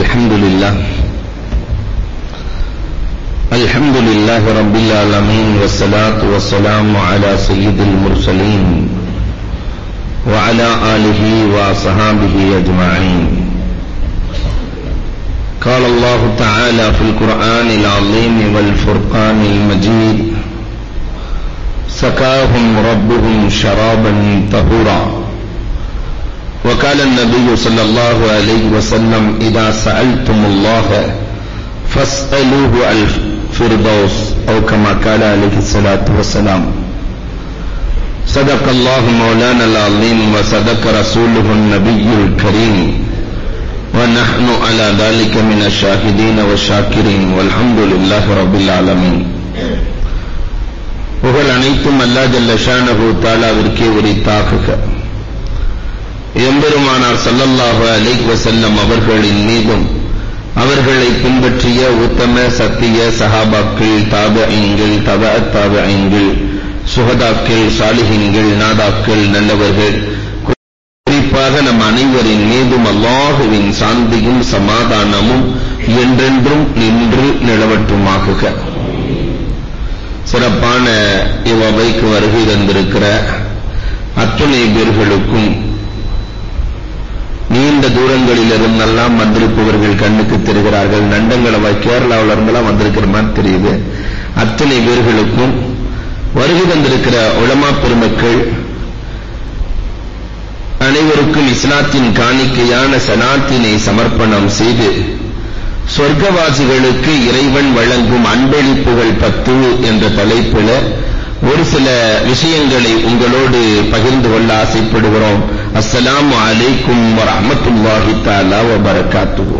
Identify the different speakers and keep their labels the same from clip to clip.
Speaker 1: الحمد لله الحمد لله رب العالمين والصلاة والسلام على سيد المرسلين وعلى آله وصحابه أجمعين قال الله تعالى في القرآن العظيم والفرقان المجيد سكاهم ربهم شرابا طهورا وقال النبي صلى الله عليه وسلم إذا سألتم الله فاسألوه الفردوس أو كما قال عليه الصلاة والسلام صدق الله مولانا العظيم وصدق رسوله النبي الكريم ونحن على ذلك من الشاهدين والشاكرين والحمد لله رب العالمين புகழ் அனைத்தும் அல்லா ஜல்ல ஷானஹு தாலாவிற்கே உரித்தாக்குக எம்பெருமானார் சல்லல்லாஹு அலைஹி வஸல்லம் அவர்களின் மீதும் அவர்களை பின்பற்றிய உத்தம சத்திய சஹாபாக்கள் தாபஈன்கள் தப தாபஈன்கள் சுகதாக்கள் சாலிஹீன்கள் நாதாக்கள் நல்லவர்கள் குறிப்பாக நம் அனைவரின் மீதும் அல்லாஹுவின் சாந்தியும் சமாதானமும் என்றென்றும் நின்று நிலவட்டுமாகுக சிறப்பான இவ்வவைக்கு வருகை தந்திருக்கிற அத்துணை பேர்களுக்கும் நீண்ட தூரங்களில் இருந்தெல்லாம் வந்திருப்பவர்கள் கண்ணுக்கு தெரிகிறார்கள் நண்டங்களவாய் கேரளாவில் இருந்தெல்லாம் வந்திருக்கிற மாதிரி தெரியுது அத்தனை பேர்களுக்கும் வருகை தந்திருக்கிற உளமா பெருமக்கள் அனைவருக்கும் இஸ்லாத்தின் காணிக்கையான சனாத்தினை சமர்ப்பணம் செய்து சொர்க்கவாசிகளுக்கு இறைவன் வழங்கும் அன்பளிப்புகள் பத்து என்ற தலைப்பில் ஒரு சில விஷயங்களை உங்களோடு பகிர்ந்து கொள்ள ஆசைப்படுகிறோம் அஸ்ஸலாமு அலைக்கும் வரஹ்மத்துல்லாஹி தஆலா வ பரக்காத்துஹு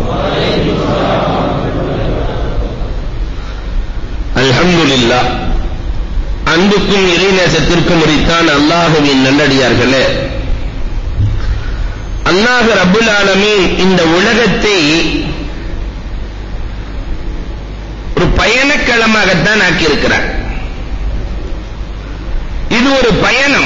Speaker 1: அல்ஹம்துலில்லாஹ் அன்புக்கும் இறைநேசத்திற்கும் உரித்தான் அல்லாஹுவின் நல்லடியார்களே அல்லாஹ் ரப்புல் ஆலமீன் இந்த உலகத்தை ஒரு பயணக்களமாகத்தான் ஆக்கியிருக்கிறார் இது ஒரு பயணம்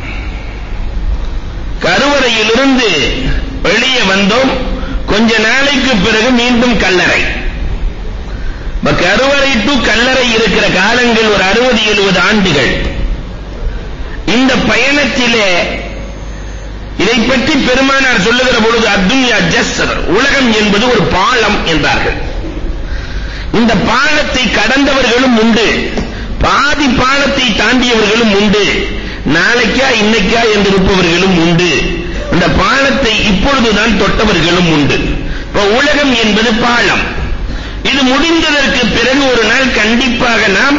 Speaker 1: கருவறையிலிருந்து வெளியே வந்தோம் கொஞ்ச நாளைக்கு பிறகு மீண்டும் கல்லறை கருவறை டு கல்லறை இருக்கிற காலங்கள் ஒரு அறுபது எழுபது ஆண்டுகள் இந்த பயணத்திலே இதை பற்றி பெருமானார் சொல்லுகிற பொழுது அத்துன்யா ஜஸ்ஸர் உலகம் என்பது ஒரு பாலம் என்றார்கள் இந்த பாலத்தை கடந்தவர்களும் உண்டு பாதி பாலத்தை தாண்டியவர்களும் உண்டு நாளைக்கா இன்னைக்கா என்று இருப்பவர்களும் உண்டு அந்த பாலத்தை இப்பொழுதுதான் தொட்டவர்களும் உண்டு இப்ப உலகம் என்பது பாலம் இது முடிந்ததற்கு பிறகு ஒரு நாள் கண்டிப்பாக நாம்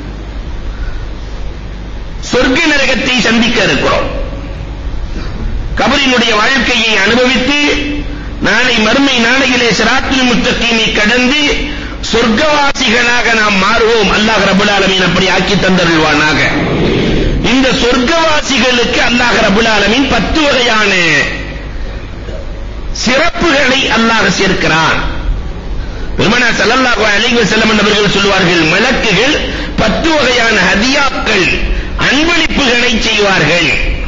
Speaker 1: சொர்க்க நரகத்தை சந்திக்க இருக்கிறோம் கபரினுடைய வாழ்க்கையை அனுபவித்து நாளை மறுமை நாளையிலே சிராத்துல் முத்தகீனை கடந்து சொர்க்கவாசிகளாக நாம் மாறுவோம் அல்லாஹ் ரபுல் ஆலமீன் அப்படி ஆக்கி தந்தருள்வானாக இந்த சொர்க்கவாசிகளுக்கு அல்லாஹ் ரபுல் ஆலமீன் பத்து வகையான சிறப்புகளை அல்லாஹ் சேர்க்கிறான் பெருமனா ஸல்லல்லாஹு அலைஹி வஸல்லம் அவர்கள் சொல்வார்கள் மலக்குகள் பத்து வகையான ஹதியாக்கள் அன்பளிப்புகளை செய்வார்கள்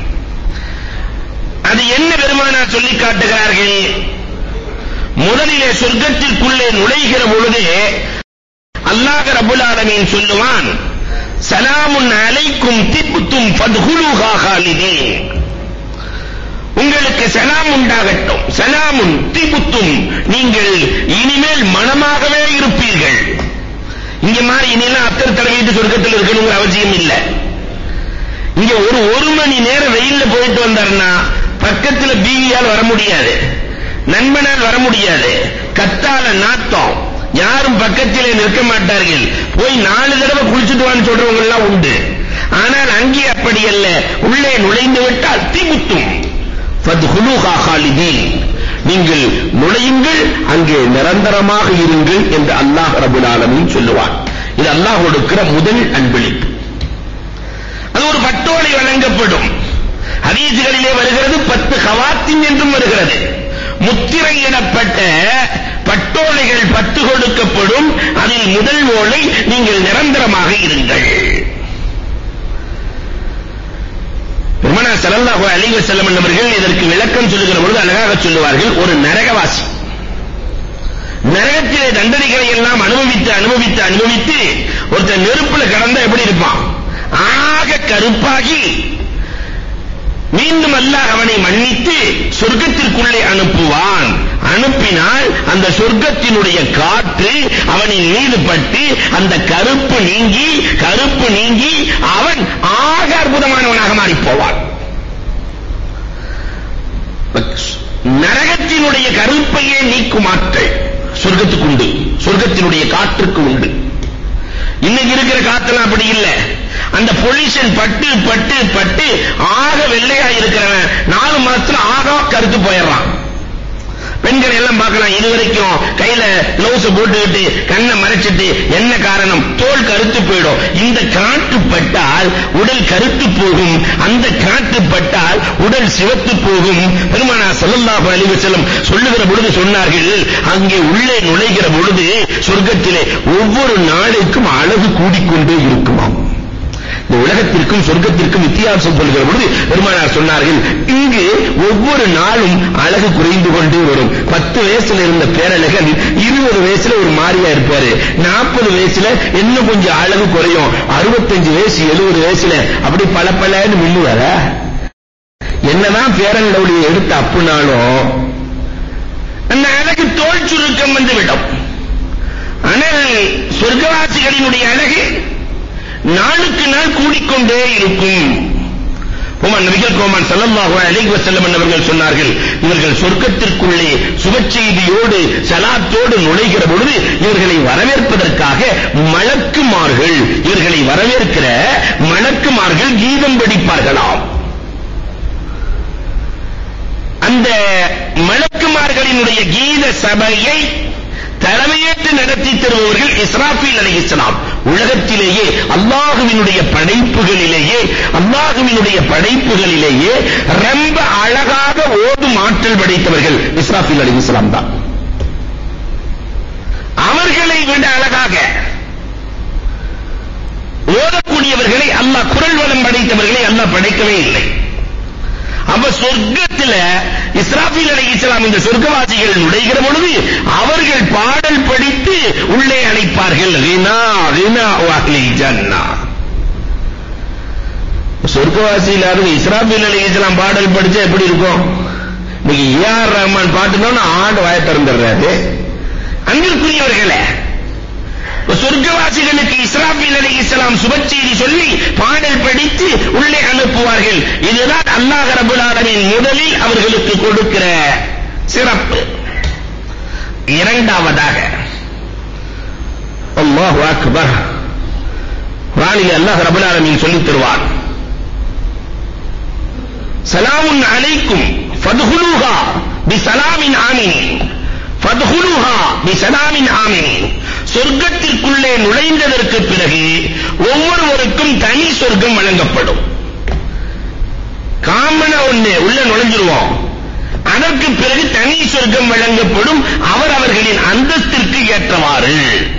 Speaker 1: அது என்ன பெருமானார் சொல்லி காட்டுகிறார்கள் முதலிலே சொர்க்கத்திற்குள்ளே நுழைகிற பொழுது அல்லாஹ் ரபுல் ஆலமீன் சொல்லுவான் சலாமுன் அலைக்கும் திப்புத்தும் ஃபத்ஹுலுஹா காலிதீன் உங்களுக்கு சலாம் உண்டாகட்டும் சலாமுன் திபுத்தும் நீங்கள் இனிமேல் மனமாகவே இருப்பீர்கள் இங்க மாதிரி இனிலாம் அத்தர் தடவிட்டு சொர்க்கத்தில் இருக்கணுங்கிற அவசியம் இல்லை இங்க ஒரு ஒரு மணி நேரம் வெயில்ல போயிட்டு வந்தாருன்னா பக்கத்துல பீவியால் வர முடியாது நண்பனால் வர முடியாது கத்தால நாத்தம் யாரும் பக்கத்திலே நிற்க மாட்டார்கள் போய் நாலு தடவை குளிச்சுட்டு வான்னு சொல்றவங்க எல்லாம் உண்டு ஆனால் அங்கே அப்படி அல்ல உள்ளே நுழைந்து விட்டால் தீமுத்தும் ஃபத்ஹுலுஹா காலிதீன் நீங்கள் நுழையுங்கள் அங்கே நிரந்தரமாக இருங்கள் என்று அல்லாஹ் ரபுல் ஆலமீன் சொல்லுவான் இது அல்லாஹ் கொடுக்கிற முதல் அன்பளிப்பு அது ஒரு பட்டோலை வழங்கப்படும் ஹதீஸ்களிலே வருகிறது பத்து ஹவாத்தின் என்றும் வருகிறது முத்திரையிடப்பட்ட பட்டோலைகள் பத்து கொடுக்கப்படும் அதில் முதல் ஓலை நீங்கள் நிரந்தரமாக இருங்கள் பெருமனா ஸல்லல்லாஹு அலைஹி வஸல்லம் அவர்கள் இதற்கு விளக்கம் சொல்லுகிற பொழுது அழகாக சொல்லுவார்கள் ஒரு நரகவாசி நரகத்திலே தண்டனைகளை எல்லாம் அனுபவித்து அனுபவித்து அனுபவித்து ஒருத்தன் நெருப்புல கடந்தா எப்படி இருப்பான் ஆக கருப்பாகி மீண்டும் அல்லாஹ் அவனை மன்னித்து சொர்க்கத்திற்குள்ளே அனுப்புவான் அனுப்பினால் அந்த சொர்க்கத்தினுடைய காற்று அவனின் மீது பட்டு அந்த கருப்பு நீங்கி கருப்பு நீங்கி அவன் ஆக அற்புதமானவனாக மாறிப் போவான் நரகத்தினுடைய கருப்பையே நீக்கும் ஆற்றல் சொர்க்கத்துக்கு உண்டு சொர்க்கத்தினுடைய காற்றுக்கு உண்டு இன்னைக்கு இருக்கிற காத்தெல்லாம் அப்படி இல்ல அந்த பொல்யூஷன் பட்டு பட்டு பட்டு ஆக வெள்ளையா இருக்கிறவன் நாலு மாசத்துல ஆக கருத்து போயிடுறான் பெண்கள் எல்லாம் பார்க்கலாம் இது வரைக்கும் கையில கிளவுஸ் போட்டுக்கிட்டு கண்ணை மறைச்சிட்டு என்ன காரணம் தோல் கருத்து போயிடும் இந்த காற்று பட்டால் உடல் கருத்து போகும் அந்த காற்று பட்டால் உடல் சிவத்து போகும் பெருமானா ஸல்லல்லாஹு அலைஹி வஸல்லம் சொல்லுகிற பொழுது சொன்னார்கள் அங்கே உள்ளே நுழைகிற பொழுது சொர்க்கத்திலே ஒவ்வொரு நாளுக்கும் அழகு கூடிக்கொண்டே இருக்குமாம் இந்த உலகத்திற்கும் சொர்க்கத்திற்கும் வித்தியாசம் சொல்கிற பொழுது பெருமானார் சொன்னார்கள் இங்கு ஒவ்வொரு நாளும் அழகு குறைந்து கொண்டே வரும் பத்து வயசுல இருந்த பேரழகன் இருபது வயசுல ஒரு மாறியா இருப்பாரு நாற்பது வயசுல இன்னும் கொஞ்சம் அழகு குறையும் அறுபத்தஞ்சு வயசு எழுபது வயசுல அப்படி பல பலன்னு மில்லுவாரா என்னதான் பேரன் லவ்லியை எடுத்து அப்புனாலும் அந்த அழகு தோல் சுருக்கம் வந்து விடும் ஆனால் சொர்க்கவாசிகளினுடைய அழகு நாளுக்கு நாள் கூடிக்கொண்டே இருக்கும் கோமான் நபிகள் கோமான் ஸல்லல்லாஹு அலைஹி வஸல்லம் அவர்கள் சொன்னார்கள் இவர்கள் சொர்க்கத்திற்குள்ளே சுபச்செய்தியோடு சலாத்தோடு நுழைகிற பொழுது இவர்களை வரவேற்பதற்காக மலக்குமார்கள் இவர்களை வரவேற்கிற மலக்குமார்கள் கீதம் படிப்பார்களாம் அந்த மலக்குமார்களினுடைய கீத சபையை தலைமையேற்று நடத்தி தருபவர்கள் இஸ்ராஃபீல் அலைஹிஸ்ஸலாம் உலகத்திலேயே அல்லாஹுவினுடைய படைப்புகளிலேயே அல்லாஹுவினுடைய படைப்புகளிலேயே ரொம்ப அழகாக ஓதும் ஆற்றல் படைத்தவர்கள் இஸ்ராஃபீல் அலைஹிஸ்ஸலாம் தான் அவர்களை விட அழகாக ஓதக்கூடியவர்களை அல்லாஹ் குரல் வளம் படைத்தவர்களை அல்லாஹ் படைக்கவே இல்லை அப்ப சொர்க்கத்துல இஸ்ராஃபீல் அலைஹிஸ்ஸலாம் இந்த சொர்க்கவாசிகள் நுழைகிற பொழுது அவர்கள் பாடல் படித்து உள்ளே அழைப்பார்கள் ரினா ரினா அஹ்லி ஜன்னா சொர்க்கவாசியிலாரும் இஸ்ராஃபீல் அலைஹிஸ்ஸலாம் பாடல் படிச்சா எப்படி இருக்கும் இன்னைக்கு ஏஆர் ரஹ்மான் பாட்டுனோன்னு ஆண்டு வாய திறந்துடுறாரு அன்பிற்குரியவர்களே சொர்க்கவாசிகளுக்கு இஸ்ராஃபீல் அலைஹிஸ்ஸலாம் சுபச்செய்தி சொல்லி பாடல் படித்து உள்ளே அனுப்புவார்கள் இதுதான் அல்லாஹ் ரப்பல் ஆலமீன் முதலில் அவர்களுக்கு கொடுக்கிற சிறப்பு இரண்டாவதாக அல்லாஹ் அக்பர் குர்ஆனில் அல்லாஹ் ரப்பல் ஆலமீன் சொல்லித் தருவார் சலாமுன் அலைக்கும் ஃபத்ஹுலூஹா பிஸலாமின் ஆமீன் ஃபத்ஹுலூஹா பிஸலாமின் ஆமீன் சொர்க்கத்திற்குள்ளே நுழைந்ததற்கு பிறகு ஒவ்வொருவருக்கும் தனி சொர்க்கம் வழங்கப்படும் காமனா ஒண்ணு உள்ள நுழைஞ்சிருவோம் அதற்கு பிறகு தனி சொர்க்கம் வழங்கப்படும் அவர் அவர்களின் அந்தஸ்திற்கு ஏற்றவாறு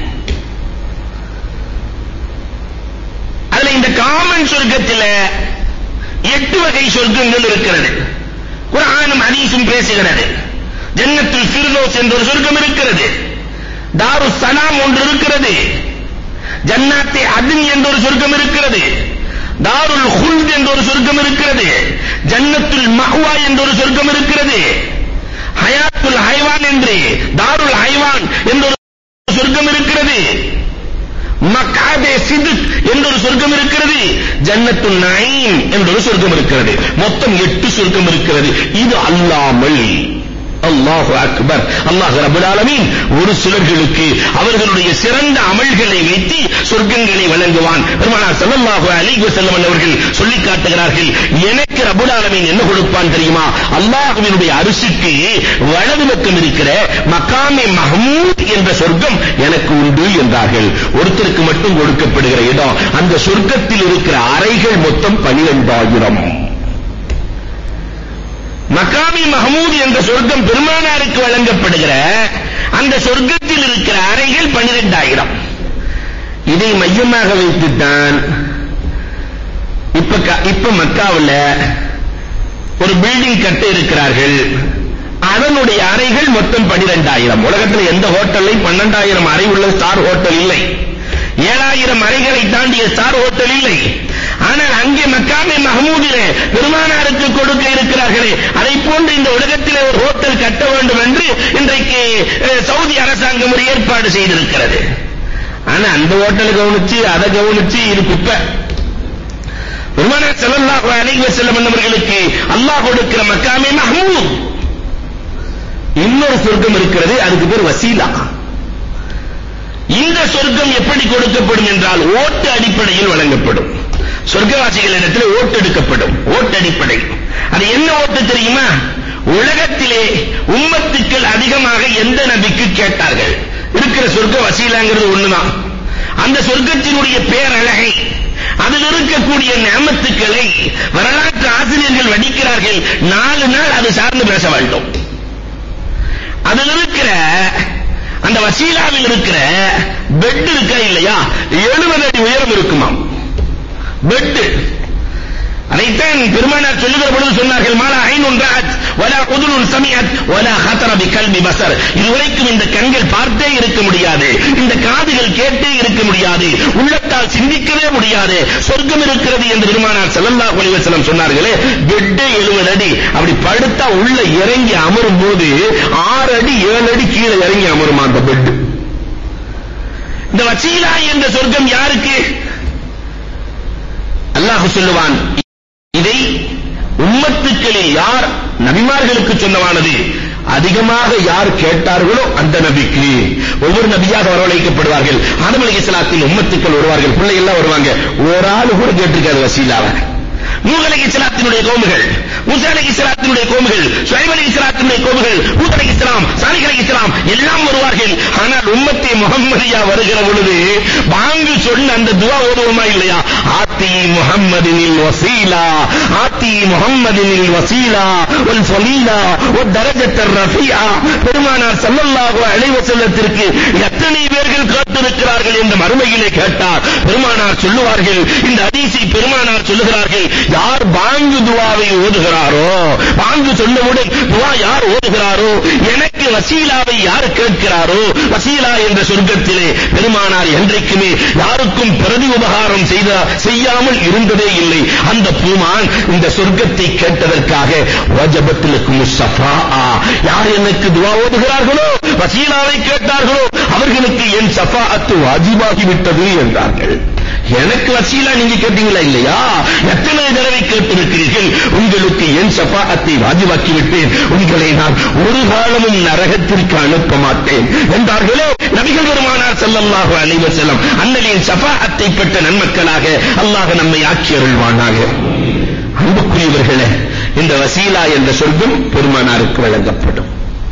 Speaker 1: அதுல இந்த காமன் சொர்க்கத்துல எட்டு வகை சொர்க்கங்கள் இருக்கிறது குர்ஆனும் ஹதீஸும் பேசுகிறது ஜன்னத்துல் ஃபிர்தௌஸ் என்ற ஒரு சொர்க்கம் இருக்கிறது தாரு சலாம் ஒன்று இருக்கிறது ஜன்னாத்தே அத்ன் என்ற ஒரு சொர்க்கம் இருக்கிறது தாருல் ஹுல்த் என்ற ஒரு சொர்க்கம் இருக்கிறது ஜன்னத்துல் மஹ்வா என்ற ஒரு சொர்க்கம் இருக்கிறது ஹயாத்துல் ஹைவான் என்று தாருல் ஹைவான் என்ற ஒரு சொர்க்கம் இருக்கிறது மக்காதே சிதுக் என்ற ஒரு சொர்க்கம் இருக்கிறது ஜன்னத்துல் நயீம் என்ற ஒரு சொர்க்கம் இருக்கிறது மொத்தம் எட்டு சொர்க்கம் இருக்கிறது இது அல்லாமல் அல்லாஹு அக்பர் அல்லாஹ் ரப்பல் ஆலமீன் ஒரு சிலர்களுக்கு அவர்களுடைய சிறந்த அமல்களை வைத்து சொர்க்கங்களை வழங்குவான் பெருமானார் ஸல்லல்லாஹு அலைஹி வஸல்லம் அவர்கள் சொல்லி காட்டுகிறார்கள் எனக்கு ரப்பல் ஆலமீன் என்ன கொடுப்பான் தெரியுமா அல்லாஹ்வினுடைய அரிசிக்கு வலது பக்கம் இருக்கிற மக்காமே மஹமூத் என்ற சொர்க்கம் எனக்கு உண்டு என்றார்கள் ஒருத்தருக்கு மட்டும் கொடுக்கப்படுகிற இடம் அந்த சொர்க்கத்தில் இருக்கிற அறைகள் மொத்தம் 12000 மக்காமி மஹமூத் என்ற சொர்க்கம் பெருமானாருக்கு வழங்கப்படுகிற அந்த சொர்க்கத்தில் இருக்கிற அறைகள் 12000 இதை மையமாக வைத்துத்தான் இப்ப க- இப்ப மக்காவுல ஒரு பில்டிங் கட்ட இருக்கிறார்கள் அதனுடைய அறைகள் மொத்தம் 12000 உலகத்தில் எந்த ஹோட்டல்லையும் 12000 அறை உள்ள ஸ்டார் ஹோட்டல் இல்லை ஏழாயிரம் அறைகளை தாண்டிய ஸ்டார் ஹோட்டல் இல்லை ஆனால் அங்கே மக்காமே மஹமூதிலே பெருமானாருக்கு கொடுக்க இருக்கிறார்களே அதை போன்று இந்த உலகத்திலே ஒரு ஹோட்டல் கட்ட வேண்டும் என்று இன்றைக்கு அஹ், சவுதி அரசாங்கம் ஒரு ஏற்பாடு செய்திருக்கிறது ஆனா அந்த ஹோட்டல் கவனிச்சு அதை கவனிச்சு இது குப்பை பெருமானார் ஸல்லல்லாஹு அலைஹி வஸல்லம் என்பவர்களுக்கு அல்லாஹ் கொடுக்கிற மக்காமே மஹமூத் இன்னொரு சொர்க்கம் இருக்கிறது அதுக்கு பேர் வசீலா இந்த சொர்க்கம் எப்படி கொடுக்கப்படும் என்றால் ஓட்டு அடிப்படையில் வழங்கப்படும் சொர்க்கவாசிகளிடத்தில் ஓட்டு எடுக்கப்படும் ஓட்டு அடிப்படை அது என்ன ஓட்டு தெரியுமா உலகத்திலே உம்மத்துக்கள் அதிகமாக எந்த நபிக்கு கேட்டார்கள் இருக்கிற சொர்க்க வசீலாங்கிறது ஒண்ணுதான் அந்த சொர்க்கத்தினுடைய பேரழகை அதில் இருக்கக்கூடிய நியமத்துக்களை வரலாற்று ஆசிரியர்கள் வடிக்கிறார்கள் நாலு நாள் அது சார்ந்து பேச வேண்டும் அதில் இருக்கிற அந்த வசீலாவில் இருக்கிற பெட் இருக்கா இல்லையா 70 அடி உயரம் இருக்குமாம் பெட் அதைத்தான் பெருமானார் சொல்லுகிற பொழுது சொன்னார்கள் மாலா ஐனுன் ரஅத் வலா உதுனுன் சமிஅத் வலா ஹதர பிகல்பி பஸர் இதுவரைக்கும் இந்த கண்கள் பார்த்தே இருக்க முடியாது இந்த காதுகள் கேட்டே இருக்க முடியாது உள்ளத்தால் சிந்திக்கவே முடியாது சொர்க்கம் இருக்கிறது என்று பெருமானார் ஸல்லல்லாஹு அலைஹி வஸல்லம் சொன்னார்களே பெட்டே 70 அடி அப்படி படுத்தா உள்ள இறங்கி அமரும் போது 6 அடி 7 அடி கீழே இறங்கி அமருமா அந்த பெட் இந்த வசீலா என்ற சொர்க்கம் யாருக்கு அல்லாஹ் சொல்லுவான் இதை உம்மத்துக்களில் யார் நபிமார்களுக்கு சொன்னவானது அதிகமாக யார் கேட்டார்களோ அந்த நபிக்கு ஒவ்வொரு நபியாக வரவழைக்கப்படுவார்கள் ஆதம் அலைஹிஸ்ஸலாத்தின் உம்மத்துக்கள் வருவார்கள் பிள்ளை எல்லாம் வருவாங்க ஒரு ஆள் கூட கேட்டிருக்காது வசீலாவை நூஹ் அலைஹிஸ்ஸலாத்தினுடைய கோமுகள் மூசா அலைஹிஸ்ஸலாத்தினுடைய கோமுகள் ஷுஐப் அலைஹிஸ்ஸலாத்தினுடைய கோமுகள் ஹூத் அலைஹிஸ்ஸலாம் சாலிஹ் அலைஹிஸ்ஸலாம் எல்லாம் வருவார்கள் ஆனால் உம்மத்தி முஹம்மதியா வருகிற பொழுது பாங்கு சொன்ன அந்த துவா ஓதுவோமா இல்லையா ஆத்தி முஹம்மதினில் வசீலா ஆத்தி முஹம்மதினில் வசீலா வல் ஃபலீலா வத் தரஜத்தர் ரஃபியா பெருமானார் ஸல்லல்லாஹு அலைஹி வஸல்லத்திற்கு எத்தனை பேர்கள் காத்திருக்கிறார்கள் என்று மறுமையிலே கேட்டார் பெருமானார் சொல்லுவார்கள் இந்த ஹதீஸை பெருமானார் சொல்லுகிறார்கள் யார் பாங்கு துவாவை ஓதுகிறாரோ பாங்கு சொன்னவுடன் துவா யார் ஓதுகிறாரோ எனக்கு வசீலாவை யார் கேட்கிறாரோ வசீலா என்ற சொர்க்கத்திலே பெருமானார் என்றைக்குமே யாருக்கும் பிரதி உபகாரம் செய்த செய்யாமல் இருந்ததே இல்லை அந்த பூமான் இந்த சொர்க்கத்தை கேட்டதற்காக வஜபத்திலுக்கும் ஷஃபாஆ யார் எனக்கு துவா ஓதுகிறார்களோ வசீலாவை கேட்டார்களோ அவர்களுக்கு என் ஷஃபாஅத்து வாஜிபாகி விட்டது என்றார்கள் எனக்கு வசீலா நீங்க கேட்டீங்களா இல்லையா எத்தனை தடவை கேட்டிருக்கிறீர்கள் உங்களுக்கு என் ஷஃபாஅத்தை வாஜிபாக்கி விட்டேன் உங்களை நான் ஒரு காலமும் நரகத்திற்கு அனுப்ப மாட்டேன் என்றார்களே நபிகள் பெருமானார் ஸல்லல்லாஹு அலைஹி வஸல்லம் அண்ணலின் ஷஃபாஅத்தை பெற்ற நன்மக்களாக அல்லாஹ் நம்மை ஆக்கி அருள்வானாக அன்புக்குரியவர்களே இந்த வசீலா என்ற சொர்க்கம் பெருமானாருக்கு வழங்கப்படும்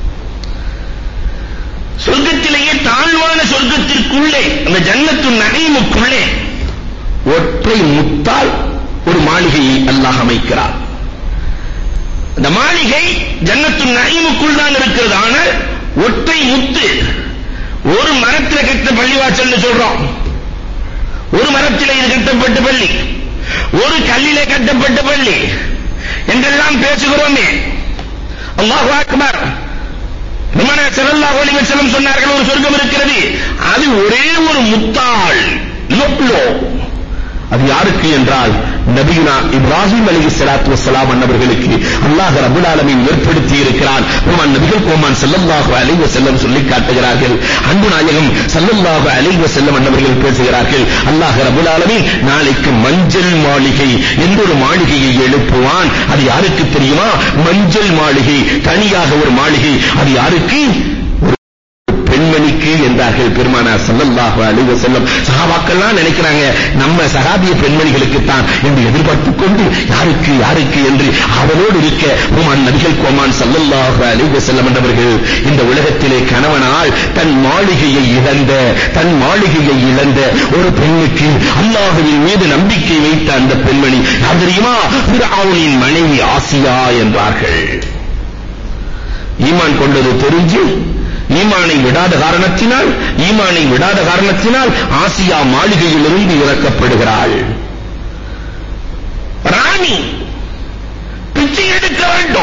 Speaker 1: சொர்க்கத்திலேயே தாழ்வான சொர்க்கத்திற்குள்ளே அந்த ஜன்னத்து நகைமுக்குள்ளே ஒற்றை முத்தால் ஒரு மாளிகையை அல்லாஹ் அமைக்கிறார் அந்த மாளிகை ஜன்னத்து நகைமுக்குள் தான் இருக்கிறது ஆனால் ஒற்றை முத்து ஒரு மரத்தில் கட்ட பள்ளிவாசல்னு சொல்றோம் ஒரு மரத்தில் இது கட்டப்பட்ட பள்ளி ஒரு கல்லிலே கட்டப்பட்ட பள்ளி என்றெல்லாம் பேசுகிறோமே அல்லாஹ் அக்பர் பெருமானார் ஸல்லல்லாஹு அலைஹி வஸல்லம் சொன்னார்கள் ஒரு சொர்க்கம் இருக்கிறது அது ஒரே ஒரு முத்தாள் லொப்லோ அது யாருக்கு என்றால் நபியுனா இப்ராஹிம் அலைஹிஸ்ஸலாத்து வஸ்ஸலாம் அன்னவர்களுக்கு அல்லாஹ் ரப்பல் ஆலமீன் ஏற்படுத்தி இருக்கிறான் பெருமான் நபிகள் கோமான் ஸல்லல்லாஹு அலைஹி வஸல்லம் சொல்லி காட்டுகிறார்கள் அன்பு நாயகம் ஸல்லல்லாஹு அலைஹி வஸல்லம் அன்னவர்கள் பேசுகிறார்கள் அல்லாஹ் ரப்பல் ஆலமீன் நாளைக்கு மஞ்சள் மாளிகை என்றொரு மாளிகையை எழுப்புவான் அது யாருக்கு தெரியுமா மஞ்சள் மாளிகை தனியாக ஒரு மாளிகை அது யாருக்கு பெண்மணிக்கு என்றார்கள் பெருமானார் ஸல்லல்லாஹு அலைஹி வஸல்லம் சஹாபாக்கள்லாம் நினைக்கிறாங்க நம்ம சஹாபிய பெண்மணிகளுக்கு தான் என்று எதிர்பார்த்துக் கொண்டு யாருக்கு யாருக்கு என்று அவரோடு இருக்க பெருமான் நபிகள் கோமான் ஸல்லல்லாஹு அலைஹி வஸல்லம் என்றவர்கள் இந்த உலகத்திலே கணவனால் தன் மாளிகையை இழந்த தன் மாளிகையை இழந்த ஒரு பெண்ணுக்கு அல்லாஹ்வின் மீது நம்பிக்கை வைத்த அந்த பெண்மணி யார் தெரியுமா ஃபிரௌனின் மனைவி ஆசியா என்றார்கள் ஈமான் கொண்டது தெரிஞ்சு ஈமானை விடாத காரணத்தினால் ஈமானை விடாத காரணத்தினால் ஆசியா மாளிகையிலிருந்து இறக்கப்படுகிறாள் ராணி பிச்சை எடுக்க வேண்டும்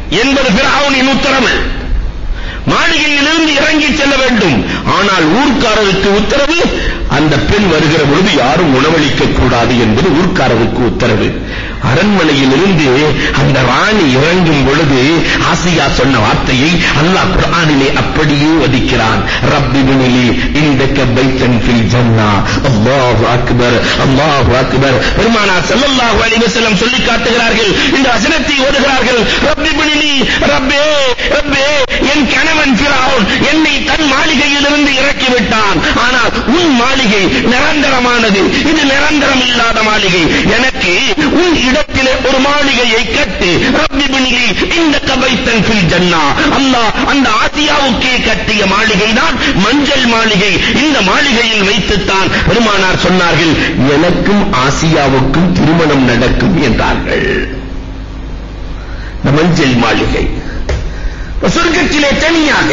Speaker 1: என்பது பிராவுனின் உத்தரவு மாளிகையிலிருந்து இறங்கி செல்ல வேண்டும் ஆனால் ஊர்க்காரருக்கு உத்தரவு அந்த பெண் வருகிற பொழுது யாரும் உணவளிக்க கூடாது என்பது ஊர்க்காரருக்கு உத்தரவு அரண்மனையிலிருந்து அந்த ராணி இறங்கும் பொழுது ஆசியா சொன்ன வார்த்தையை அல்லாஹ் குர்ஆனிலே அப்படியே வதிக்கிறான் ரப்பி பினிலி இந்தக பைத்தன் ஃபில் ஜன்னா அல்லாஹு அக்பர் அல்லாஹு அக்பர் பெருமானார் ஸல்லல்லாஹு அலைஹி வஸல்லம் சொல்லி காட்டுகிறார்கள் இந்த வசனத்தை ஓதுகிறார்கள் ரப்பி பினிலி ரப்பே ரப்பே என் கணவன் ஃபிரௌன் என்னை தன் மாளிகையிலிருந்து இறக்கி விட்டான் ஆனால் உன் மாளிகை நிரந்தரமானது இது நிரந்தரம் இல்லாத மாளிகை எனக்கு உன் இடத்திலே ஒரு மாளிகையை கட்டு ரப்பி பினிலி இந்த கபைத்தன் ஃபில் ஜன்னா அல்லாஹ் அந்த ஆசியாவுக்கே கட்டிய மாளிகை தான் மஞ்சள் மாளிகை இந்த மாளிகையில் வைத்துத்தான் பெருமானார் சொன்னார்கள் எனக்கும் ஆசியாவுக்கும் திருமணம் நடக்கும் என்றார்கள் இந்த மஞ்சள் மாளிகை சொர்க்கத்திலே தனியாக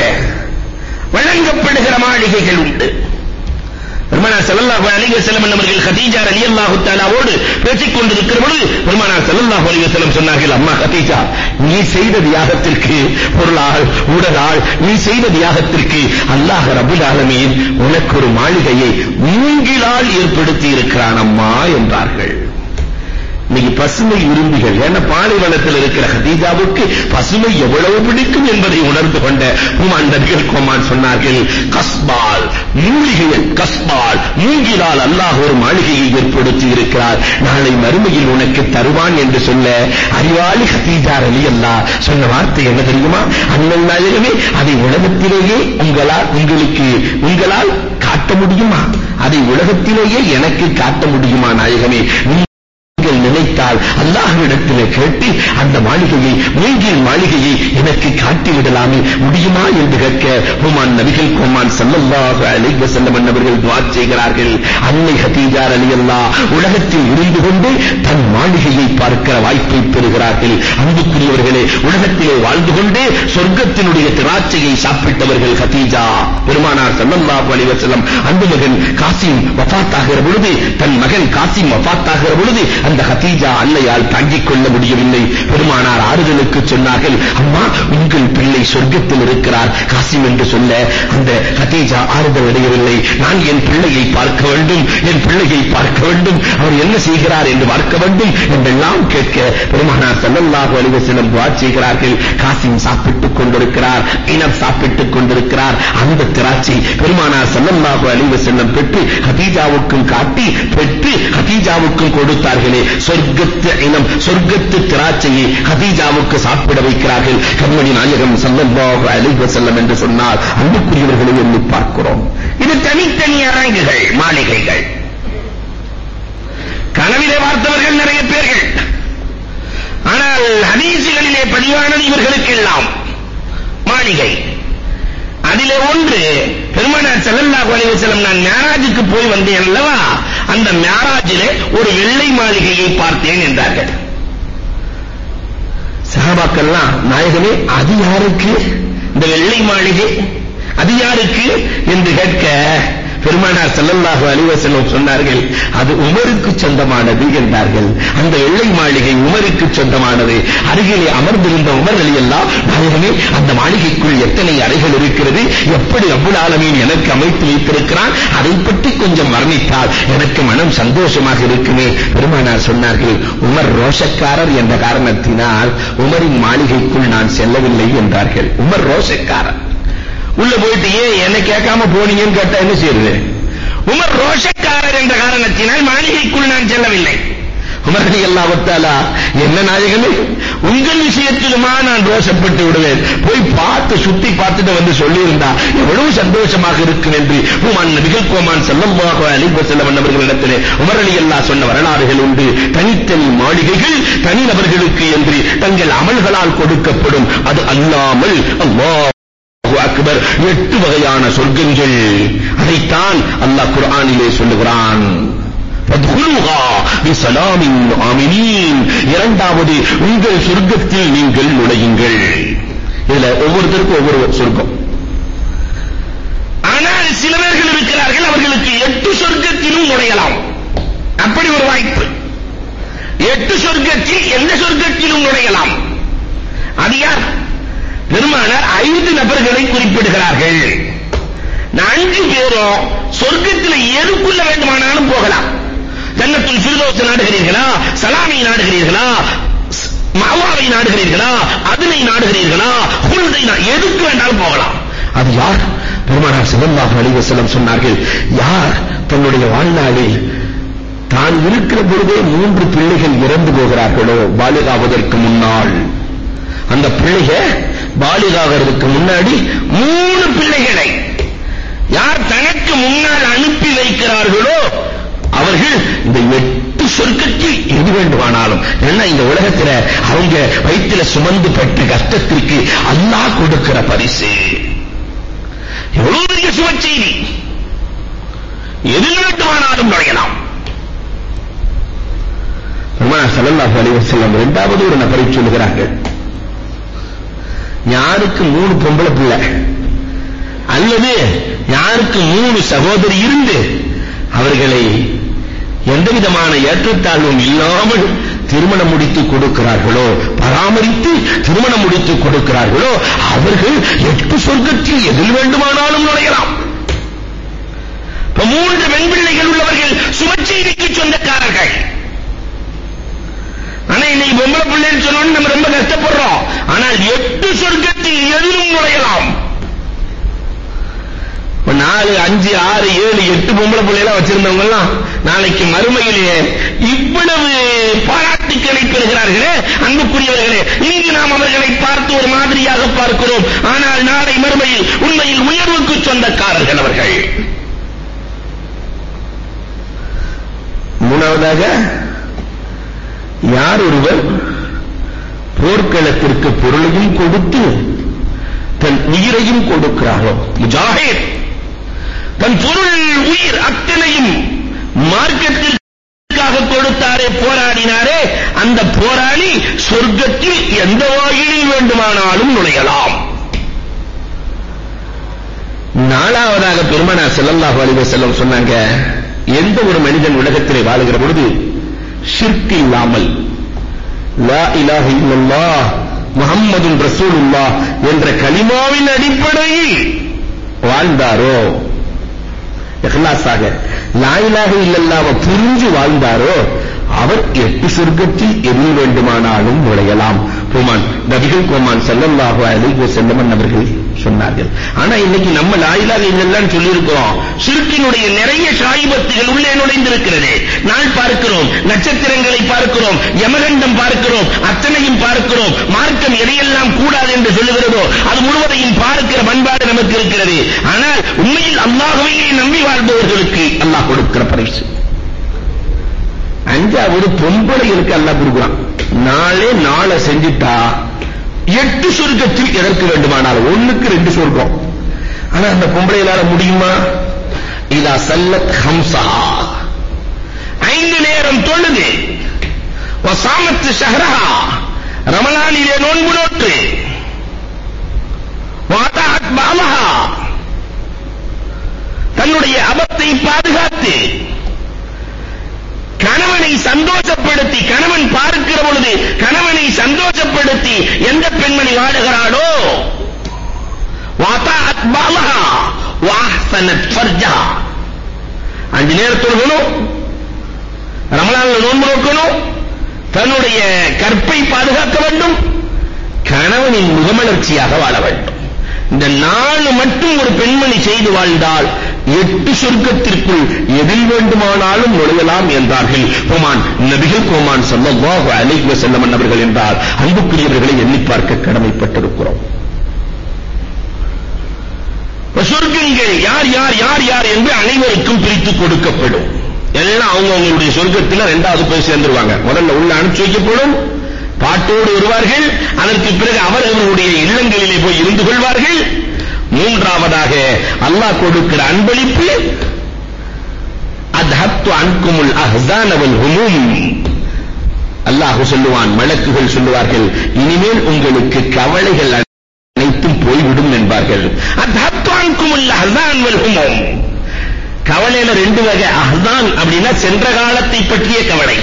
Speaker 1: வழங்கப்படுகிற மாளிகைகள் உண்டு பெருமானார் ஸல்லல்லாஹு அலைஹி வஸல்லம் அவர்கள் கதீஜா ரலியல்லாஹு தஆலாவோடு பேசிக் கொண்டிருக்கிற பொழுது பெருமானார் ஸல்லல்லாஹு அலைஹி வஸல்லம் சொன்னார்கள் அம்மா கதீஜா நீ செய்த தியாகத்திற்கு பொருளால் உடலால் நீ செய்த தியாகத்திற்கு அல்லாஹ் ரப்பல் ஆலமீன் உனக்கு ஒரு மாளிகையை மூங்கிலால் ஏற்படுத்தி இருக்கிறான் அம்மா என்றார்கள் இன்னைக்கு பசுமை விரும்பிகள் ஏன்னா பாலைவனத்தில் இருக்கிற ஹதீஜாவுக்கு பசுமை எவ்வளவு பிடிக்கும் என்பதை உணர்ந்து கொண்ட உமான் நபிகள் கோமான் சொன்னார்கள் கஸ்பால் மூலிகையில் கஸ்பால் மூங்கிலால் அல்லாஹ் ஒரு மாளிகையை ஏற்படுத்தி இருக்கிறார் நாளை மறுமையில் உனக்கு தருவான் என்று சொல்ல அறிவாளி ஹதீஜா அலி அல்லாஹ் சொன்ன வார்த்தை என்ன தெரியுமா அண்ணன் நாயகமே அதை உலகத்திலேயே உங்களால் உங்களுக்கு உங்களால் காட்ட முடியுமா அதை உலகத்திலேயே எனக்கு காட்ட முடியுமா நாயகமே நீ நீங்கள் நினைத்தால் அல்லாஹ்விடத்திலே கேட்டு அந்த மாளிகையை மூங்கில் மாளிகையை எனக்கு காட்டி விடலாமே முடியுமா என்று கேட்க ஹுமான் நபிகள் கோமான் ஸல்லல்லாஹு அலைஹி வஸல்லம் அவர்கள் துஆ செய்கிறார்கள் அன்னை ஹதீஜா ரலியல்லாஹ் உலகத்தில் இருந்து கொண்டு தன் மாளிகையை பார்க்கிற வாய்ப்பை பெறுகிறார்கள் அன்புக்குரியவர்களே உலகத்திலே வாழ்ந்து கொண்டே சொர்க்கத்தினுடைய திராட்சையை சாப்பிட்டவர்கள் ஹதீஜா பெருமானார் ஸல்லல்லாஹு அலைஹி வஸல்லம் அன்பு மகன் காசிம் வஃபாத்தாகிற பொழுது தன் மகன் காசிம் வஃபாத்தாகிற பொழுது அந்த ஹதீஜா அன்னையால் தாங்கிக் கொள்ள முடியவில்லை பெருமானார் ஆறுதலுக்கு சொன்னார்கள் அம்மா உங்கள் பிள்ளை சொர்க்கத்தில் இருக்கிறார் காசிம் என்று சொல்ல அந்த ஹதீஜா ஆறுதல் அடையவில்லை நான் என் பிள்ளையை பார்க்க வேண்டும் என் பிள்ளையை பார்க்க வேண்டும் அவர் என்ன செய்கிறார் என்று பார்க்க வேண்டும் என்றெல்லாம் கேட்க பெருமானார் ஸல்லல்லாஹு அலைஹி வஸல்லம் துஆ செய்கிறார்கள் காசிம் சாப்பிட்டுக் கொண்டிருக்கிறார் இனம் சாப்பிட்டுக் கொண்டிருக்கிறார் அந்த திராட்சை பெருமானார் ஸல்லல்லாஹு அலைஹி வஸல்லம் பெற்று ஹதீஜாவுக்கும் காட்டி பெற்று ஹதீஜாவுக்கும் கொடுத்தார்களே சொர்க்கத்து இனம் சொர்க்கத்து திராட்சையை ஹதீஜாவுக்கு சாப்பிட வைக்கிறார்கள் கண்மணி நாயகம் ஸல்லல்லாஹு அலைஹி வஸல்லம் என்று சொன்னால் அன்புக்குரியவர்களை எண்ணி பார்க்கிறோம் இது தனித்தனி அரங்குகள் மாளிகைகள் கனவிலே பார்த்தவர்கள் நிறைய பேர்கள் ஆனால் ஹதீசுகளிலே பதிவானது இவர்களுக்கெல்லாம் மாளிகை அதிலே ஒன்று பெருமானார் ஸல்லல்லாஹு அலைஹி வஸல்லம் நான் மேராஜுக்கு போய் வந்தேன் அல்லவா அந்த மேராஜிலே ஒரு வெள்ளை மாளிகையை பார்த்தேன் என்றார்கள் சஹாபாக்கள்லாம் நாயகமே அது யாருக்கு இந்த வெள்ளை மாளிகை அது யாருக்கு என்று கேட்க பெருமானார் ஸல்லல்லாஹு அலைஹி வஸல்லம் சொன்னார்கள் அது உமருக்கு சொந்தமானது என்றார்கள் அந்த வெள்ளை மாளிகை உமருக்கு சொந்தமானது அருகிலே அமர்ந்திருந்த உமர் ரலியல்லாஹ் நாயகமே அந்த மாளிகைக்குள் எத்தனை அறைகள் இருக்கிறது எப்படி ரப்புல் ஆலமீன் எனக்கு அமைத்து வைத்திருக்கிறான் அதை பற்றி கொஞ்சம் வர்ணித்தால் எனக்கு மனம் சந்தோஷமாக இருக்குமே பெருமானார் சொன்னார்கள் உமர் ரோஷக்காரர் என்ற காரணத்தினால் உமரின் மாளிகைக்குள் நான் செல்லவில்லை என்றார்கள் உமர் ரோஷக்காரர் உள்ள போயிட்டு ஏன் என்ன கேட்காம போனீங்கன்னு கேட்டா என்ன செய்யுது உமர் ரோஷக்காரர் என்ற காரணத்தினால் மாளிகைக்குள் நான் செல்லவில்லை உமர் ரலியல்லாஹு தஆலா என்ன நாயகமே உங்கள் விஷயத்திலுமா நான் ரோஷப்பட்டு விடுவேன் போய் பார்த்து சுத்தி பார்த்துட்டு வந்து சொல்லி இருந்தா எவ்வளவு சந்தோஷமாக இருக்கும் என்று உமான் நபிகள் கோமான் ஸல்லல்லாஹு அலைஹி வஸல்லம் அவர்களிடத்திலே உமர் ரலியல்லாஹு சொன்ன வரலாறுகள் உண்டு தனித்தனி மாளிகைகள் தனிநபர்களுக்கு என்று தங்கள் அமல்களால் கொடுக்கப்படும் அது அல்லாமல் அல்லாஹ் அக்பர் எட்டு வகையான சொர்க்கங்கள் அதைத்தான் அல்லாஹ் குர்ஆனிலே சொல்லுகிறான் ஃபத்ஹுலுஹா பிஸலாமின் ஆமினீன் இரண்டாவது உங்கள் சொர்க்கத்தில் நீங்கள் நுழையுங்கள் இதுல ஒவ்வொருத்தருக்கும் ஒவ்வொரு சொர்க்கம் ஆனால் சில பேர்கள் இருக்கிறார்கள் அவர்களுக்கு எட்டு சொர்க்கத்திலும் நுழையலாம் அப்படி ஒரு வாய்ப்பு எட்டு சொர்க்கத்தில் எந்த சொர்க்கத்திலும் நுழையலாம் அது யார் பெருமானார் ஐந்து நபர்களை குறிப்பிடுகிறார்கள் நான் அஞ்சு பேரும் சொர்க்கத்தில் எதுக்குள்ள வேண்டுமானாலும் போகலாம் ஜன்னத்துல் ஃபிர்தௌஸ் நாடுகிறீர்களா சலாமை நாடுகிறீர்களா மவாவை நாடுகிறீர்களா அதனை நாடுகிறீர்களா ஹுல்தை எதுக்கு வேண்டாலும் போகலாம் அது யார் பெருமானார் ஸல்லல்லாஹு அலைஹி வஸல்லம் சொன்னார்கள் யார் தன்னுடைய வாழ்நாளில் தான் இருக்கிற பொழுதே மூன்று பிள்ளைகள் இறந்து போகிறார்களோ பாலிகாவதற்கு முன்னால் அந்த பிள்ளைக பாலிகாகிறதுக்கு முன்னாடி மூணு பிள்ளைகளை யார் தனக்கு முன்னால் அனுப்பி வைக்கிறார்களோ அவர்கள் இந்த எட்டு சொர்க்கத்தில் எது வேண்டுமானாலும் ஏன்னா இந்த உலகத்துல அவங்க வயிற்றுல சுமந்து பெற்ற கஷ்டத்திற்கு அல்லாஹ் கொடுக்கிற பரிசு எவ்வளவு பெரிய சுப செய்தி எதில் வேண்டுமானாலும் நுழையலாம் பெருமானார் ஸல்லல்லாஹு அலைஹி வஸல்லம் இரண்டாவது ஒரு நபரை சொல்லுகிறார்கள் யாருக்கு மூணு பொம்பளை பிள்ளை அல்லது யாருக்கு மூணு சகோதரி இருந்து அவர்களை எந்த விதமான ஏற்றத்தாழ்வும் இல்லாமல் திருமணம் முடித்து கொடுக்கிறார்களோ பராமரித்து திருமணம் முடித்து கொடுக்கிறார்களோ அவர்கள் எட்டு சொர்க்கத்தில் எதில் வேண்டுமானாலும் நுழையலாம் இப்ப மூன்று பெண் பிள்ளைகள் உள்ளவர்கள் சுமச்செய்திக்கு சொந்தக்காரர்கள் ஆனா இன்னைக்கு பொம்பளை பிள்ளைன்னு சொன்னோன்னு நம்ம ரொம்ப கஷ்டப்படுறோம் ஆனால் எட்டு சொர்க்கத்தில் எதிலும் நுழையலாம் இப்ப நாலு அஞ்சு ஆறு ஏழு எட்டு பொம்பளை பிள்ளைலாம் வச்சிருந்தவங்க எல்லாம் நாளைக்கு மறுமையிலே இவ்வளவு பாராட்டுக்களை பெறுகிறார்களே அன்புக்குரியவர்களே இங்கு நாம் அவர்களை பார்த்து ஒரு மாதிரியாக பார்க்கிறோம் ஆனால் நாளை மறுமையில் உண்மையில் உயர்வுக்கு சொந்தக்காரர்கள் அவர்கள் மூணாவதாக யார் ஒருவர் போர்க்களத்திற்கு பொருளையும் கொடுத்து தன் உயிரையும் கொடுக்கிறாரோ முஜாஹித் தன் பொருள் உயிர் அத்தனையும் மார்க்கத்திற்காக கொடுத்தாரே போராடினாரே அந்த போராளி சொர்க்கத்தில் எந்த வாயிலில் வேண்டுமானாலும் நுழையலாம் நாலாவதாக பெருமானார் ஸல்லல்லாஹு அலைஹி வஸல்லம் சொன்னாங்க எந்த ஒரு மனிதன் உலகத்திலே வாழுகிற பொழுது ஷிர்க் இல்லாமல் லா இலாஹ இல்லல்லாஹ் முஹம்மதுன் ரசூலுல்லாஹ் என்ற கலிமாவின் அடிப்படையில் வாழ்ந்தாரோ இஹ்லாஸாக லா இலாஹ இல்லல்லாஹ் புரிஞ்சு வாழ்ந்தாரோ அவர் எட்டு சொர்க்கத்தில் எதில் வேண்டுமானாலும் நுழையலாம் கோமான் நபிகள் கோமான் ஸல்லல்லாஹு அலைஹி வஸல்லம் அவர்கள் சொன்னார்கள் ஆனா இன்னைக்கு நம்ம லா இலாஹ இல்லல்லாஹ்னு சொல்லி இருக்கிறோம் ஷிர்கினுடைய நிறைய ஷாயிபத்துகள் உள்ளே நுழைந்திருக்கிறது நாள் பார்க்கிறோம் நட்சத்திரங்களை பார்க்கிறோம் யமகண்டம் பார்க்கிறோம் அத்தனையும் பார்க்கிறோம் மார்க்கம் எதையெல்லாம் கூடாது என்று சொல்லுகிறதோ அது முழுவதையும் பார்க்கிற பண்பாடு நமக்கு இருக்கிறது ஆனால் உண்மையில் அல்லாஹ்வையே நம்பி வாழ்பவர்களுக்கு அல்லாஹ் கொடுக்கிற பரிசு அஞ்சாவது பொம்பளைகளுக்கு அல்லாஹ் கொடுக்குறான் நாளே நாளை செஞ்சிட்டா எட்டு சொர்க்கத்தில் எதற்கு வேண்டுமானாலும் ஒண்ணுக்கு ரெண்டு சொர்க்கம் ஆனா அந்த பொம்பளைகளால முடியுமா இதா சல்லத் ஹம்சா ஐந்து நேரம் தொழுது வசாமத்து ஷஹரஹா ரமலானிலே நோன்பு நோட்டு வாதாத் பாலஹா தன்னுடைய அபத்தை பாதுகாத்து கணவனை சந்தோஷப்படுத்தி கணவன் பார்க்கிற பொழுது கணவனை சந்தோஷப்படுத்தி எந்த பெண்மணி வாடுகிறாளோ வாதாத் பாலஹா வாஹ்சனத் ஃபர்ஜஹா அஞ்சு நேரம் தொழுகணும் ரமலான்ல நோன்பு நோக்கணும் தன்னுடைய கற்பை பாதுகாக்க வேண்டும் கணவனின் முகமலர்ச்சியாக வாழ வேண்டும் இந்த நாலு மட்டும் ஒரு பெண்மணி செய்து வாழ்ந்தால் எட்டு சொர்க்கத்திற்குள் எதில் வேண்டுமானாலும் நுழையலாம் என்றார்கள் கோமான் நபிகள் கோமான் ஸல்லல்லாஹு அலைஹி வஸல்லம் அவர்கள் என்றால் அன்புக்குரியவர்களை எண்ணி பார்க்க கடமைப்பட்டிருக்கிறோம் சொர்க்கங்கள் யார் யார் யார் யார் என்று அனைவருக்கும் பிரித்து கொடுக்கப்படும் எல்லாம் அவங்க அவங்களுடைய சொர்க்கத்தில் ரெண்டாவது போய் சேர்ந்துருவாங்க முதல்ல உள்ள அனுப்பிச்சு வைக்கப்படும் பாட்டோடு வருவார்கள் அதற்கு பிறகு அவர்களுடைய இல்லங்களிலே போய் இருந்து கொள்வார்கள் மூன்றாவதாக அல்லாஹ் கொடுக்கிற அன்பளிப்பு அத்ஹப்து அன்குமுல் அஹ்ஸான வல் ஹுமூம் அல்லாஹ் சொல்லுவான் மலக்குகள் சொல்லுவார்கள் இனிமேல் உங்களுக்கு கவலைகள் அனைத்தும் போய்விடும் என்பார்கள் அத்ஹப்து அன்குமுல் அஹ்ஸான் வல் ஹுமூம் கவலையில ரெண்டு வகை அஹ்தான் அப்படின்னா சென்ற காலத்தை பற்றிய கவலை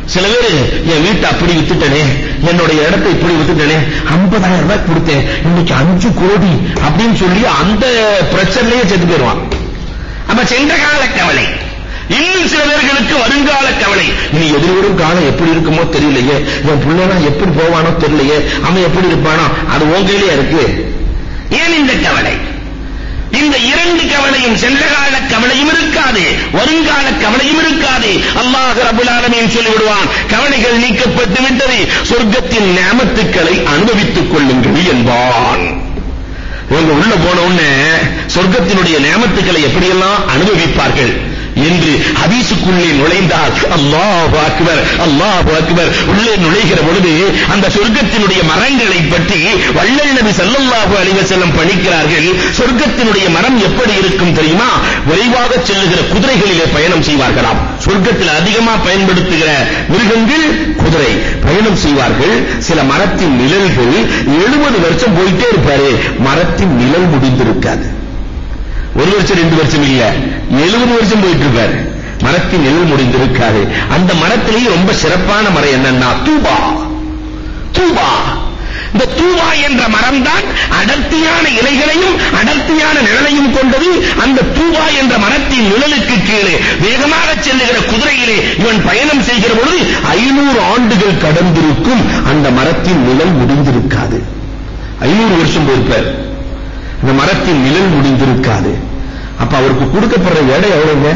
Speaker 1: சில பேர் என் வீட்டை அப்படி வித்துட்டனே என்னுடைய இடத்தை இப்படி வித்துட்டனே 50000 ரூபாய் கொடுத்தேன் இன்னைக்கு அஞ்சு கோடி அப்படின்னு சொல்லி அந்த பிரச்சனையே செத்து போயிடுவான் அப்ப சென்ற கால கவலை இன்னும் சில பேர்களுக்கு வருங்கால கவலை இனி எதிர்வரும் காலம் எப்படி இருக்குமோ தெரியலையே என் பிள்ளைனா எப்படி போவானோ தெரியலையே அவன் எப்படி இருப்பானோ அது உன் கையிலே இருக்கு ஏன் இந்த கவலை இந்த இரண்டு கவலையும் சென்ற கால கவலையும் இருக்காது வருங்கால கவலையும் இருக்காது அல்லாஹ் ரபுல் ஆலமீன் சொல்லிவிடுவான் கவலைகள் நீக்கப்பட்டு விட்டது சொர்க்கத்தின் நியமத்துக்களை அனுபவித்துக் கொள்ளுங்கள் என்பான் இவங்க உள்ள போன உடனே சொர்க்கத்தினுடைய நியமத்துக்களை எப்படியெல்லாம் அனுபவிப்பார்கள் என்று ஹதீஸுக்குள்ளே நுழைந்தால் அல்லாஹு அக்பர் அல்லாஹு அக்பர் உள்ளே நுழைகிற பொழுது அந்த சொர்க்கத்தினுடைய மரங்களை பற்றி வள்ளல் நபி ஸல்லல்லாஹு அலைஹி வஸல்லம் பணிக்கிறார்கள் சொர்க்கத்தினுடைய மரம் எப்படி இருக்கும் தெரியுமா விரைவாக செல்லுகிற குதிரைகளிலே பயணம் செய்வார்களாம் சொர்க்கத்தில் அதிகமா பயன்படுத்துகிற மிருகங்கள் குதிரை பயணம் செய்வார்கள் சில மரத்தின் நிழல்கள் 70 வருஷம் போயிட்டே இருப்பாரு மரத்தின் நிழல் முடிந்திருக்காது ஒரு வருஷம் ரெண்டு வருஷம் இல்ல 70 வருஷம் போயிட்டு இருப்பாரு மரத்தின் நிழல் முடிந்திருக்காது அந்த மரத்திலேயே ரொம்ப சிறப்பான மரம் என்னன்னா தூபா தூபா இந்த தூபா என்ற மரம் தான் அடர்த்தியான இலைகளையும் அடர்த்தியான நிழலையும் கொண்டது அந்த தூபா என்ற மரத்தின் நிழலுக்கு கீழே வேகமாக செல்லுகிற குதிரையிலே இவன் பயணம் செய்கிற பொழுது ஐநூறு ஆண்டுகள் கடந்திருக்கும் அந்த மரத்தின் நிழல் முடிந்திருக்காது ஐநூறு வருஷம் போயிருப்பார் அந்த மரத்தின் நிழல் முடிந்திருக்காது அப்ப அவருக்கு கொடுக்கப்படுற எடை எவ்வளவுங்க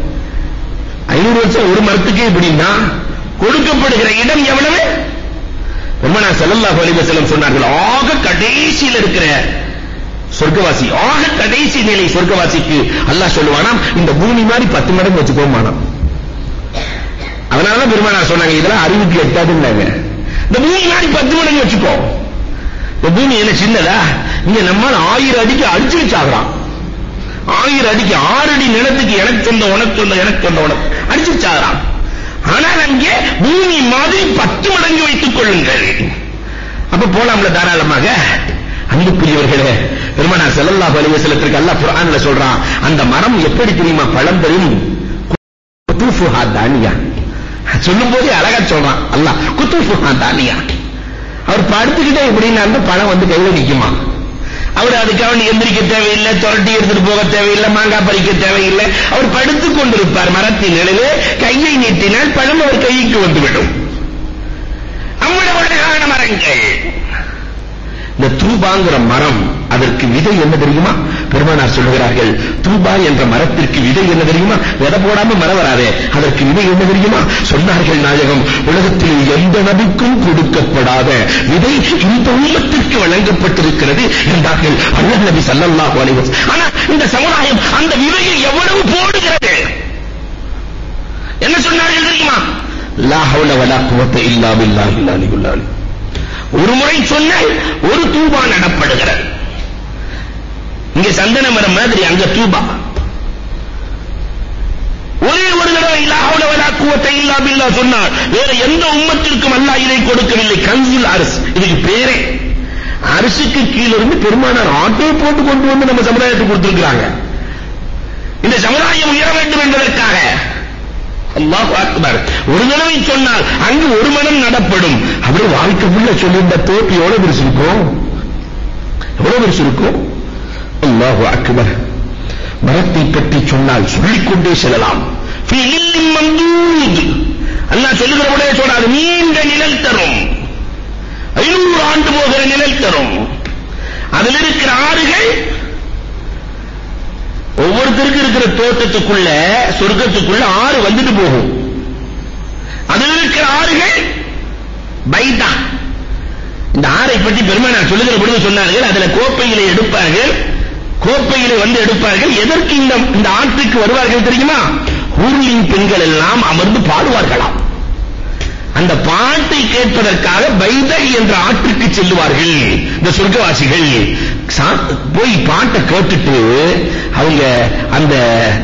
Speaker 1: ஐநூறு வருஷம் ஒரு மரத்துக்கே இப்படின்னா கொடுக்கப்படுகிற இடம் எவ்வளவு பெருமானார் ஸல்லல்லாஹு அலைஹி வஸல்லம் சொன்னார்கள் ஆக கடைசியில் இருக்கிற சொர்க்கவாசி ஆக கடைசி நிலை சொர்க்கவாசிக்கு அல்லாஹ் சொல்லுவானாம் இந்த பூமி மாதிரி பத்து மடங்கு வச்சுக்கோமானாம் அதனால தான் பெருமானார் சொன்னாங்க இதெல்லாம் அறிவுக்கு எட்டாதுன்னாங்க இந்த பூமி மாதிரி பத்து மடங்கு வச்சுக்கோ இந்த பூமி என்ன சின்னதா இங்க நம்மால் ஆயிரம் அடிக்கு அடிச்சு வச்சாகலாம் ஆயிரம் அடிக்கு ஆறு அடி நிலத்துக்கு எனக்கு சொந்த உனக்கு சொந்த எனக்கு சொந்த உனக்கு அடிச்சு வச்சாகலாம் ஆனால் அங்கே பூமி மாதிரி பத்து மடங்கு வைத்துக் கொள்ளுங்கள் அப்ப போலாம்ல தாராளமாக அன்புக்குரியவர்களே பெருமானார் ஸல்லல்லாஹு அலைஹி வஸல்லத்திற்கு அல்லாஹ் குர்ஆன்ல சொல்றான் அந்த மரம் எப்படி தெரியுமா பழம் தரும் குத்துஃபுஹா தானியா சொல்லும் போதே அழகா சொல்றான் அல்லாஹ் குத்துஃபுஹா தானியா அவர் படுத்துக்கிட்டே எப்படின்னா அந்த பழம் வந்து கையில நிக்குமா அவர் அதுக்காக எந்திரிக்க தேவையில்லை துரட்டி எடுத்துட்டு போக தேவையில்லை மாங்காய் பறிக்க தேவையில்லை அவர் படுத்துக் கொண்டிருப்பார் மரத்தின் நிழலே கையை நீட்டினால் பழம் அவர் கைக்கு வந்துவிடும் அவ்வளவு அழகான மரங்கள் இந்த தூபாங்கிற மரம் அதற்கு விதை என்ன தெரியுமா பெருமானார் சொல்லுகிறார்கள் தூபா என்ற மரத்திற்கு விதை என்ன தெரியுமா விதை போடாம மரம் வராதே அதற்கு விதை என்ன தெரியுமா சொன்னார்கள் நாயகம் உலகத்தில் எந்த நபிக்கும் கொடுக்கப்படாத விதை இந்த உம்மத்திற்கு வழங்கப்பட்டிருக்கிறது என்றார்கள் அல்லாஹ் நபி ஸல்லல்லாஹு அலைஹி வஸல்லம் ஆனா இந்த சமுதாயம் அந்த விதையை எவ்வளவு போடுகிறது என்ன சொன்னார்கள் தெரியுமா லா ஹவுல வலா குவத்த இல்லா பில்லாஹில் அலியுல் அலி ஒரு முறை சொன்னால் ஒரு தூபா நடப்படுகிறது இங்க சந்தன மரம் மாதிரி அங்க தூபா ஒரே ஒரு தடவை லா ஹவுல வலா குவத்த இல்லா பில்லா சொன்னார் வேற எந்த உம்மத்திற்கும் அல்லாஹ் இதை கொடுக்கவில்லை கன்சுல் அரசு இதுக்கு பேரே அரசுக்கு கீழ இருந்து பெருமானார் ஆட்டோ போட்டு கொண்டு வந்து நம்ம சமுதாயத்துக்கு கொடுத்திருக்கிறாங்க இந்த சமுதாயம் உயர வேண்டும் என்பதற்காக அல்லாஹ் அக்பர் ஒரு தடவை சொன்னால் அங்கு ஒரு மனம் நடப்படும் அப்படியே வாழ்க்கை ஃபுல்ல சொல்லி இந்த தோப்பு எவ்வளவு பெருசு இருக்கும் எவ்வளவு பெருசு இருக்கும் அல்லாஹ் அக்பர் மரத்தை பற்றி சொன்னால் சொல்லிக்கொண்டே செல்லலாம் ஃபீ லில்லின் மம்தூத் அல்லாஹ் சொல்லுகிற உடனே சொன்னார் நீண்ட நிழல் தரும் ஐநூறு ஆண்டு போகிற நிழல் தரும் அதில் இருக்கிற ஆறுகள் ஒவ்வொருத்தருக்கு இருக்கிற தோட்டத்துக்குள்ள சொர்க்கத்துக்குள்ள ஆறு வந்துட்டு போகும் அதில் இருக்கிற ஆறுகள் பைதா இந்த ஆறை பற்றி பெருமானார் சொல்லுகிற பொழுது சொன்னார்கள் அதுல கோப்பையிலே எடுப்பார்கள் கோப்பையிலே வந்து எடுப்பார்கள் எதற்கு இந்த இந்த ஆற்றுக்கு வருவார்கள் தெரியுமா ஊர்லின் பெண்கள் எல்லாம் அமர்ந்து பாடுவார்களாம் அந்த பாட்டை கேட்பதற்காக பைதை என்ற ஆற்றுக்கு செல்லுவார்கள் இந்த சொர்க்கவாசிகள் சா- போய் பாட்டை கேட்டுட்டு அவங்க அந்த பாட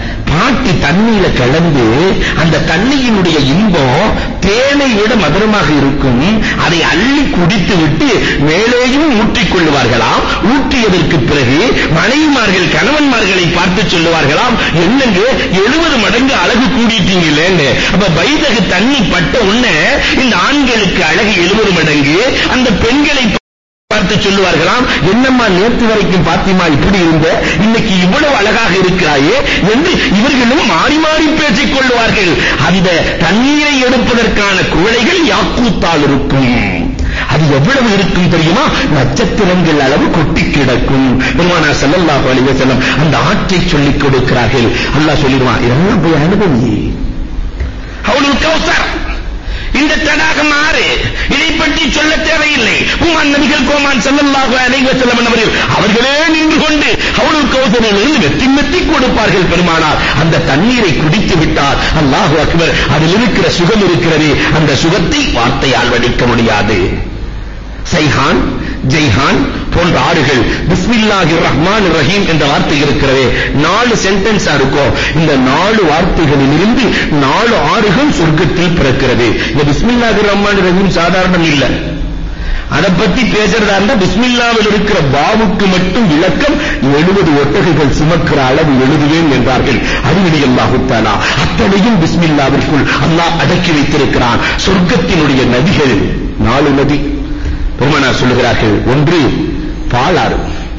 Speaker 1: ஆட்டு தண்ணியில கலந்து அந்த தண்ணியினுடைய இன்பம் தேனை விட மதுரமாக இருக்கும் அதை அள்ளி குடித்து விட்டு மேலேயும் ஊற்றிக் கொள்ளுவார்களாம் ஊற்றியதற்கு பிறகு மனைவிமார்கள் கணவன்மார்களை பார்த்து சொல்லுவார்களாம் என்னங்க எழுபது மடங்கு அழகு கூடிட்டீங்களேன்னு அப்ப வைதகு தண்ணி பட்ட உடனே இந்த ஆண்களுக்கு அழகு எழுபது மடங்கு அந்த பெண்களை பார்த்து சொல்லுவார்களாம் என்னம்மா நேற்று வரைக்கும் பாத்திமா இப்படி இருந்த இன்னைக்கு இவ்வளவு அழகாக இருக்கிறாயே என்று இவர்களும் மாறி மாறி பேசிக் கொள்வார்கள் அந்த தண்ணீரை எடுப்பதற்கான குவளைகள் யாக்கூத்தால் இருக்கும் அது எவ்வளவு இருக்கும் தெரியுமா நட்சத்திரங்கள் அளவு கொட்டி கிடக்கும் பெருமானா ஸல்லல்லாஹு அலைஹி வஸல்லம் அந்த ஆற்றை சொல்லிக் கொடுக்கிறார்கள் அல்லாஹ் சொல்லிடுவான் இதெல்லாம் போய் அனுபவி அவளுக்கு கௌசர் இந்த தடாகம் ஆறு இதை பற்றி சொல்ல தேவையில்லை உமான் நபிகள் கோமான் ஸல்லல்லாஹு அலைஹி வஸல்லம் அவர்கள் அவர்களே நின்று கொண்டு அவளுக்கு கௌசரிலிருந்து வெத்தி மெத்தி கொடுப்பார்கள் பெருமானார் அந்த தண்ணீரை குடித்து விட்டால் அல்லாஹு அக்பர் அதில் இருக்கிற சுகம் இருக்கிறது அந்த சுகத்தை வார்த்தையால் வடிக்க முடியாது சைஹான் ஜெய்ஹான் போன்ற ஆறுகள் பிஸ்மில்லாஹிர் ரஹ்மானிர் ரஹீம் என்ற வார்த்தை இருக்கிறதே நாலு சென்டென்ஸா இருக்கும் இந்த நாலு வார்த்தைகளில் இருந்து நாலு ஆறுகள் சொர்க்கத்தில் பிறக்கிறது இந்த பிஸ்மில்லாஹிர் ரஹ்மானிர் ரஹீம் சாதாரணம் இல்ல அதை பத்தி பேசுறதா இருந்தா பிஸ்மில்லாவில் இருக்கிற பாவுக்கு மட்டும் விளக்கம் எழுபது ஒட்டகைகள் சுமக்கிற அளவு எழுதுவேன் என்றார்கள் அறிவிலி அல்லாஹு தாலா அத்தனையும் பிஸ்மில்லாவிற்குள் அல்லாஹ் அடக்கி வைத்திருக்கிறான் சொர்க்கத்தினுடைய நதிகள் நாலு நதி பெருமானார் சொல்லுகிறார்கள் ஒன்று பாலாறு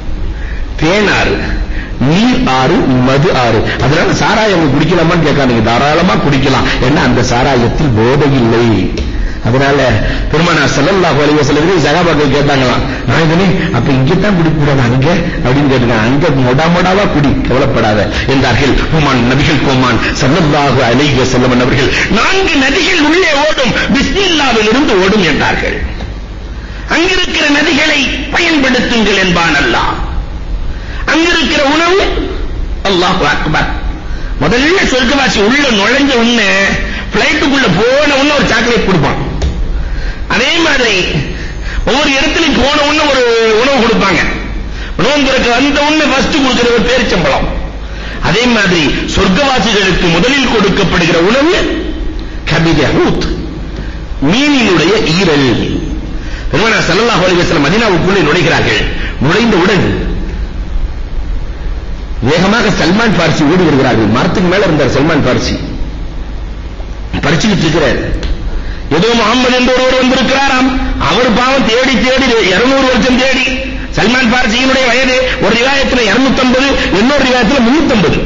Speaker 1: தேனாறு நீர் ஆறு மது ஆறு அதனால சாராயம் குடிக்கலாமான்னு கேட்காதீங்க தாராளமா குடிக்கலாம் ஏன்னா அந்த சாராயத்தில் போதை இல்லை அதனால பெருமானார் ஸல்லல்லாஹு அலைஹி வஸல்லம் சகாபாக்கள் கேட்டாங்களாம் நான் இதனே அப்ப இங்க தான் குடிக்க கூடாது அங்க அப்படின்னு கேட்டாங்க அங்க மொடா மொடாவா குடி கவலைப்படாத என்றார்கள் ஹுமான் நபிகள் கோமான் ஸல்லல்லாஹு அலைஹி வஸல்லம் அவர்கள் நான்கு நதிகள் உள்ளே ஓடும் பிஸ்மில்லாவில் இருந்து ஓடும் என்றார்கள் அங்கிருக்கிற நதிகளை பயன்படுத்துங்கள் என்பான் அல்லாஹ் அங்கிருக்கிற உணவு அல்லாஹ் அக்பர் முதல்ல சொர்க்கவாசி உள்ள நுழைஞ்ச உடனே பிளைட்டுக்குள்ள போன உடனே ஒரு சாக்லேட் கொடுப்பான் அதே மாதிரி ஒவ்வொரு இடத்துலயும் போன உடனே ஒரு உணவு கொடுப்பாங்க உணவுங்கிறதுக்கு வந்த உடனே ஃபர்ஸ்ட் கொடுக்கிற ஒரு பேரிச்சம்பளம் அதே மாதிரி சொர்க்கவாசிகளுக்கு முதலில் கொடுக்கப்படுகிற உணவு கபித ஹூத் மீனினுடைய ஈரல் பெருமானா ஸல்லல்லாஹு அலைஹி வஸல்லம் மதீனாவுக்குள்ளே நுழைகிறார்கள் நுழைந்தவுடன் வேகமாக சல்மான் பார்சி ஓடி வருகிறார்கள் மரத்துக்கு மேல இருந்தார் சல்மான் பார்சி பறிச்சுக்கிட்டு இருக்கிறார் ஏதோ முகமது என்ற ஒருவர் வந்திருக்கிறாராம் அவர் பாவம் தேடி தேடி 200 வருஷம் தேடி சல்மான் பார்சியினுடைய வயது ஒரு ரிவாயத்துல 250 இன்னொரு ரிவாயத்துல 350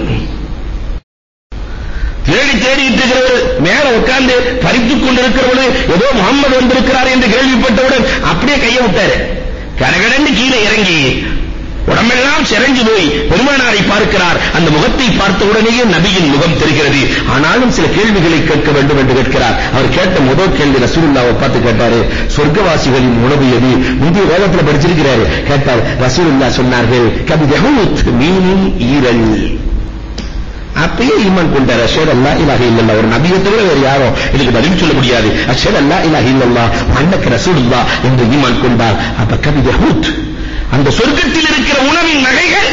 Speaker 1: தேடி தேடிட்டு இருக்கிறவர் மேல உட்கார்ந்து பறித்துக் கொண்டிருக்கிறவரு ஏதோ முகமது வந்திருக்கிறார் என்று கேள்விப்பட்டவுடன் அப்படியே கையை விட்டாரு கடகடன்னு கீழே இறங்கி உடம்பெல்லாம் சிறஞ்சு போய் பெருமானாரை பார்க்கிறார் அந்த முகத்தை பார்த்த உடனேயே நபியின் முகம் தெரிகிறது ஆனாலும் சில கேள்விகளை கேட்க வேண்டும் என்று கேட்கிறார் அவர் கேட்ட முதல் கேள்வி ரசூலுல்லாவை பார்த்து கேட்டாரு சொர்க்கவாசிகளின் உணவு எது முந்தைய வேதத்துல படிச்சிருக்கிறாரு கேட்டார் ரசூலுல்லா சொன்னார்கள் கபிதஹூத் மீனின் ஈரல் அப்பயே ஈமான் கொண்டார் அஷர் அல்லா இலாஹ இல்லல்லா ஒரு நபியை தவிர வேறு யாரும் இதுக்கு பதில் சொல்ல முடியாது அஷர் அல்லா இலாஹ இல்லல்லா அன்னக்கு ரசூலுல்லா என்று ஈமான் கொண்டார் அப்ப கவிதை ஹூத் அந்த சொர்க்கத்தில் இருக்கிற உணவின் நகைகள்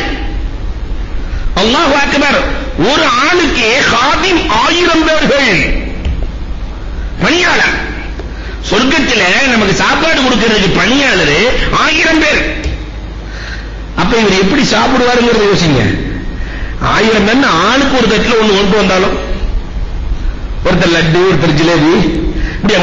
Speaker 1: அல்லாஹ் அக்பர் ஒரு ஆளுக்கு ஹாதிம் ஆயிரம் பேர்கள் பணியாளர் சொர்க்கத்தில் நமக்கு சாப்பாடு கொடுக்கிறதுக்கு பணியாளர் ஆயிரம் பேர் அப்ப இவர் எப்படி சாப்பிடுவாருங்கிறத யோசிங்க ஆயிரம் பேர் ஆளுக்கு ஒரு தட்டுல ஒண்ணு கொண்டு வந்தாலும் ஒருத்தர் லட்டு ஒருத்தர் ஜிலேபி இப்படி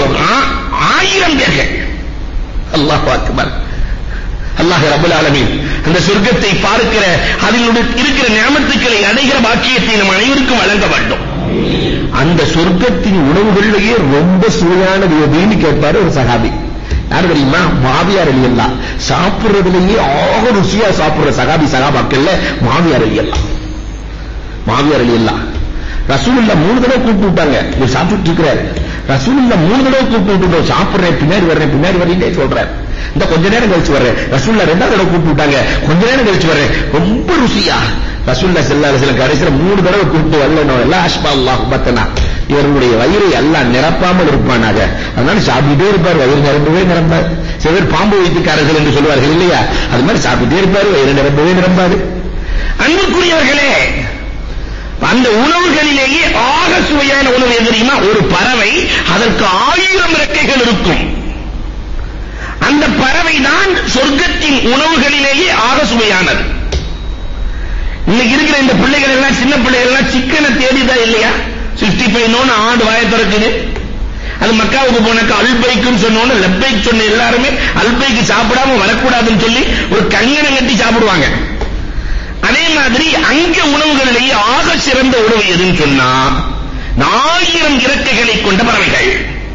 Speaker 1: ஆயிரம் பேர்கள் அல்லாஹ் அக்பர் அல்லாஹ் ரபுல் ஆலமீன் அந்த சொர்க்கத்தை பார்க்கிற அதில் இருக்கிற நியமத்துக்களை அடைகிற பாக்கியத்தை நம் அனைவருக்கும் வழங்க வேண்டும் அந்த சொர்க்கத்தின் உணவுகளிலேயே ரொம்ப சுவையானது எதுன்னு கேட்பாரு ஒரு சகாபி யார் தெரியுமா மாவியார் அலியல்லா சாப்பிடுறதுலயே ஆக ருசியா சாப்பிடுற சகாபி சகாபாக்கள்ல மாவியார் அலியல்லா மாவியார் அலியல்லா ரசூலுல்லா மூணு தடவை கூப்பிட்டு விட்டாங்க இவர் சாப்பிட்டு இருக்கிறாரு ரசூலுல்லா மூணு தடவை கூப்பிட்டு விட்டுட்டோம் சாப்பிடுறேன் பின்னாடி வர்றேன் பின்னாடி வரீங்களே சொல்றேன் இந்த கொஞ்ச நேரம் கழிச்சு வர்றேன் ரசூல்லா ரெண்டாவது தடவை கூப்பிட்டு விட்டாங்க கொஞ்ச நேரம் கழிச்சு வர்றேன் ரொம்ப ருசியா ரசூல்லா செல்லாத சில கடைசியில மூணு தடவை கூப்பிட்டு வரல எல்லாம் அஷ்பா அல்லாஹ் பத்தனா இவருடைய வயிறை எல்லாம் நிரப்பாமல் இருப்பானாக அதனால சாப்பிட்டே இருப்பார் வயிறு நிரம்பவே நிரம்பார் சில பேர் பாம்பு வைத்துக்காரர்கள் என்று சொல்வார்கள் இல்லையா அது மாதிரி சாப்பிட்டே இருப்பார் வயிறு நிரம்பவே நிரம்பாது அன்புக்குரியவர்களே அந்த உணவுகளிலேயே ஆக சுவையான உணவு எது தெரியுமா ஒரு பறவை அதற்கு ஆயிரம் இறக்கைகள் இருக்கும் அந்த பறவை தான் சொர்க்கத்தின் உணவுகளிலேயே ஆக சுவையானது இன்னைக்கு இருக்கிற இந்த பிள்ளைகள் எல்லாம் சின்ன பிள்ளைகள் எல்லாம் சிக்கனை தேடிதான் இல்லையா 65 நோன்னு ஆண்டு வாய திறக்குது அது மக்காவுக்கு போனாக்க அல்பைக்குன்னு சொன்னோன்னு லெப்பைக்கு சொன்ன எல்லாருமே அல்பைக்கு சாப்பிடாம வரக்கூடாதுன்னு சொல்லி ஒரு கங்கணம் கட்டி சாப்பிடுவாங்க அதே மாதிரி அங்க உணவுகளிலேயே ஆக சிறந்த உணவு எதுன்னு சொன்னா ஆயிரம் இறக்கைகளை கொண்ட பறவைகள்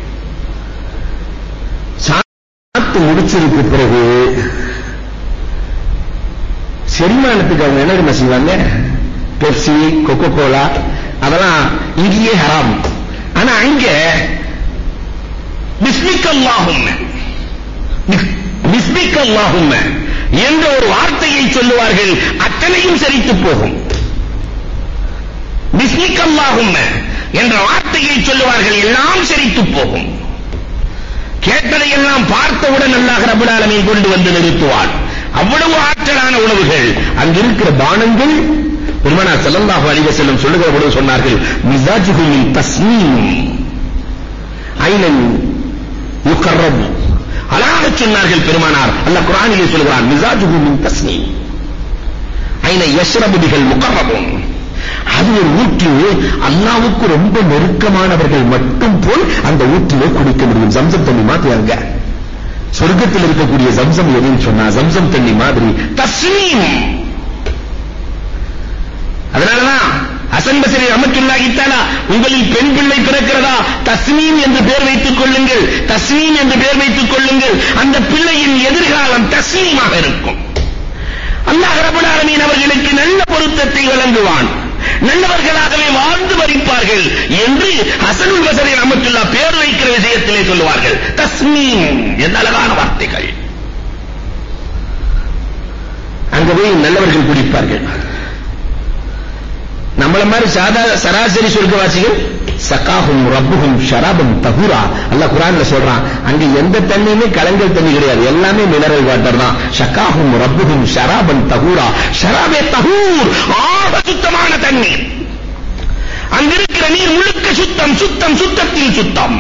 Speaker 1: சாப்பிட்டு முடிச்சதுக்கு பிறகு செரிமானத்துக்கு அவங்க என்ன தெரியுமா செய்வாங்க பெப்சி கொக்கோ கோலா அதெல்லாம் இங்கேயே ஹராம் ஆனா அங்க பிஸ்மிக் அல்லாஹும்ம பிஸ்மிக் அல்லாஹும்ம என்ற ஒரு வார்த்தையை சொல்லுவார்கள் அத்தனையும் சரித்து போகும் பிஸ்மிக் அல்லாஹும்ம என்ற வார்த்தையை சொல்லுவார்கள் எல்லாம் சரித்து போகும் கேட்டதையெல்லாம் பார்த்தவுடன் அல்லாஹ் ரப்பல் ஆலமீன் கொண்டு வந்து நிறுத்துவான் அவ்வளவு ஆற்றலான உணவுகள் அங்கிருக்கிற பானங்கள் பெருமானார் ஸல்லல்லாஹு அலைஹி வஸல்லம் சொல்லுகிற பொழுது சொன்னார்கள் மிஸாஜுஹு மின் தஸ்னீம் ஐனன் யுகர்ரபு அழகாக சொன்னார்கள் பெருமானார் அல்லாஹ் குர்ஆனிலே சொல்கிறான் மிஸாஜுஹு மின் தஸ்னீம் ஐன யஷ்ரபு பிஹல் முகர்ரபுன் அது ஒரு ஊற்று அல்லாவுக்கு ரொம்ப நெருக்கமானவர்கள் மட்டும் போய் அந்த ஊற்றிலே குடிக்க முடியும் ஜம்சம் தண்ணி மாதிரி அங்க சொர்க்கத்தில் இருக்கக்கூடிய ஜம்சம் எதுன்னு சொன்னா ஜம்சம் தண்ணி மாதிரி தஸ்மீம் அதனாலதான் ஹசன் பசரி ரஹமத்துல்லாஹி தஆலா உங்களில் பெண் பிள்ளை பிறக்கிறதா தஸ்மீம் என்று பெயர் வைத்துக் கொள்ளுங்கள் தஸ்மீம் என்று பெயர் வைத்துக் கொள்ளுங்கள் அந்த பிள்ளையின் எதிர்காலம் தஸ்மீமாக இருக்கும் அல்லாஹ் ரப்பல் ஆலமீன் அவர்களுக்கு நல்ல பொருத்தத்தை வழங்குவான் நல்லவர்களாகவே வாழ்ந்து மரிப்பார்கள் என்று ஹசனுல் பசரி ரஹமத்துல்லா பேர் வைக்கிற விஷயத்திலே சொல்லுவார்கள் தஸ்மீம் என்ற அழகான வார்த்தைகள் அங்க போய் நல்லவர்கள் குடிப்பார்கள் நம்மள மாதிரி சாதா சராசரி சொர்க்கவாசிகள் சகாஹும் ரப்புஹும் ஷராபம் தஹூரா அல்லாஹ் குர்ஆன்ல சொல்றான் அங்க எந்த தண்ணியுமே கலங்கல் தண்ணி கிடையாது எல்லாமே மினரல் வாட்டர் தான் ஷகாஹும் ரப்புஹும் ஷராபன் தஹூரா ஷராபே தஹூர் ஆக சுத்தமான தண்ணீர் அங்க இருக்கிற நீர் முழுக்க சுத்தம் சுத்தம் சுத்தத்தில் சுத்தம்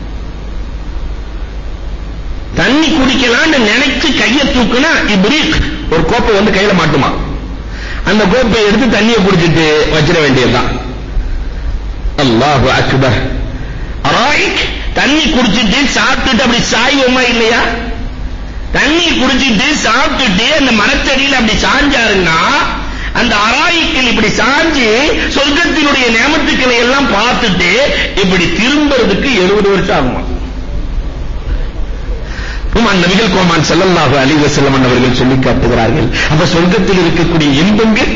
Speaker 1: தண்ணி குடிக்கலாம்னு நினைச்சு கையை தூக்குனா இப்ரீக் ஒரு கோப்பை வந்து கையில மாட்டுமா அந்த கோப்பை எடுத்து தண்ணியை குடிச்சிட்டு வச்சிட வேண்டியதுதான் அல்லாஹு அக்பர் அராயிக் தண்ணி குடிச்சிட்டு சாப்பிட்டுட்டு அப்படி சாய்வோமா இல்லையா தண்ணி குடிச்சிட்டு சாப்பிட்டுட்டு அந்த மரத்தடியில் அப்படி சாஞ்சாருன்னா அந்த அராயிக்கில் இப்படி சாஞ்சு சொர்க்கத்தினுடைய நியமத்துக்களை எல்லாம் பார்த்துட்டு இப்படி திரும்புறதுக்கு எழுபது வருஷம் ஆகுமா உமான் நபிகள் கோமான் ஸல்லல்லாஹு அலைஹி வஸல்லம் அவர்கள் சொல்லி காட்டுகிறார்கள் அப்ப சொர்க்கத்தில் இருக்கக்கூடிய இன்பங்கள்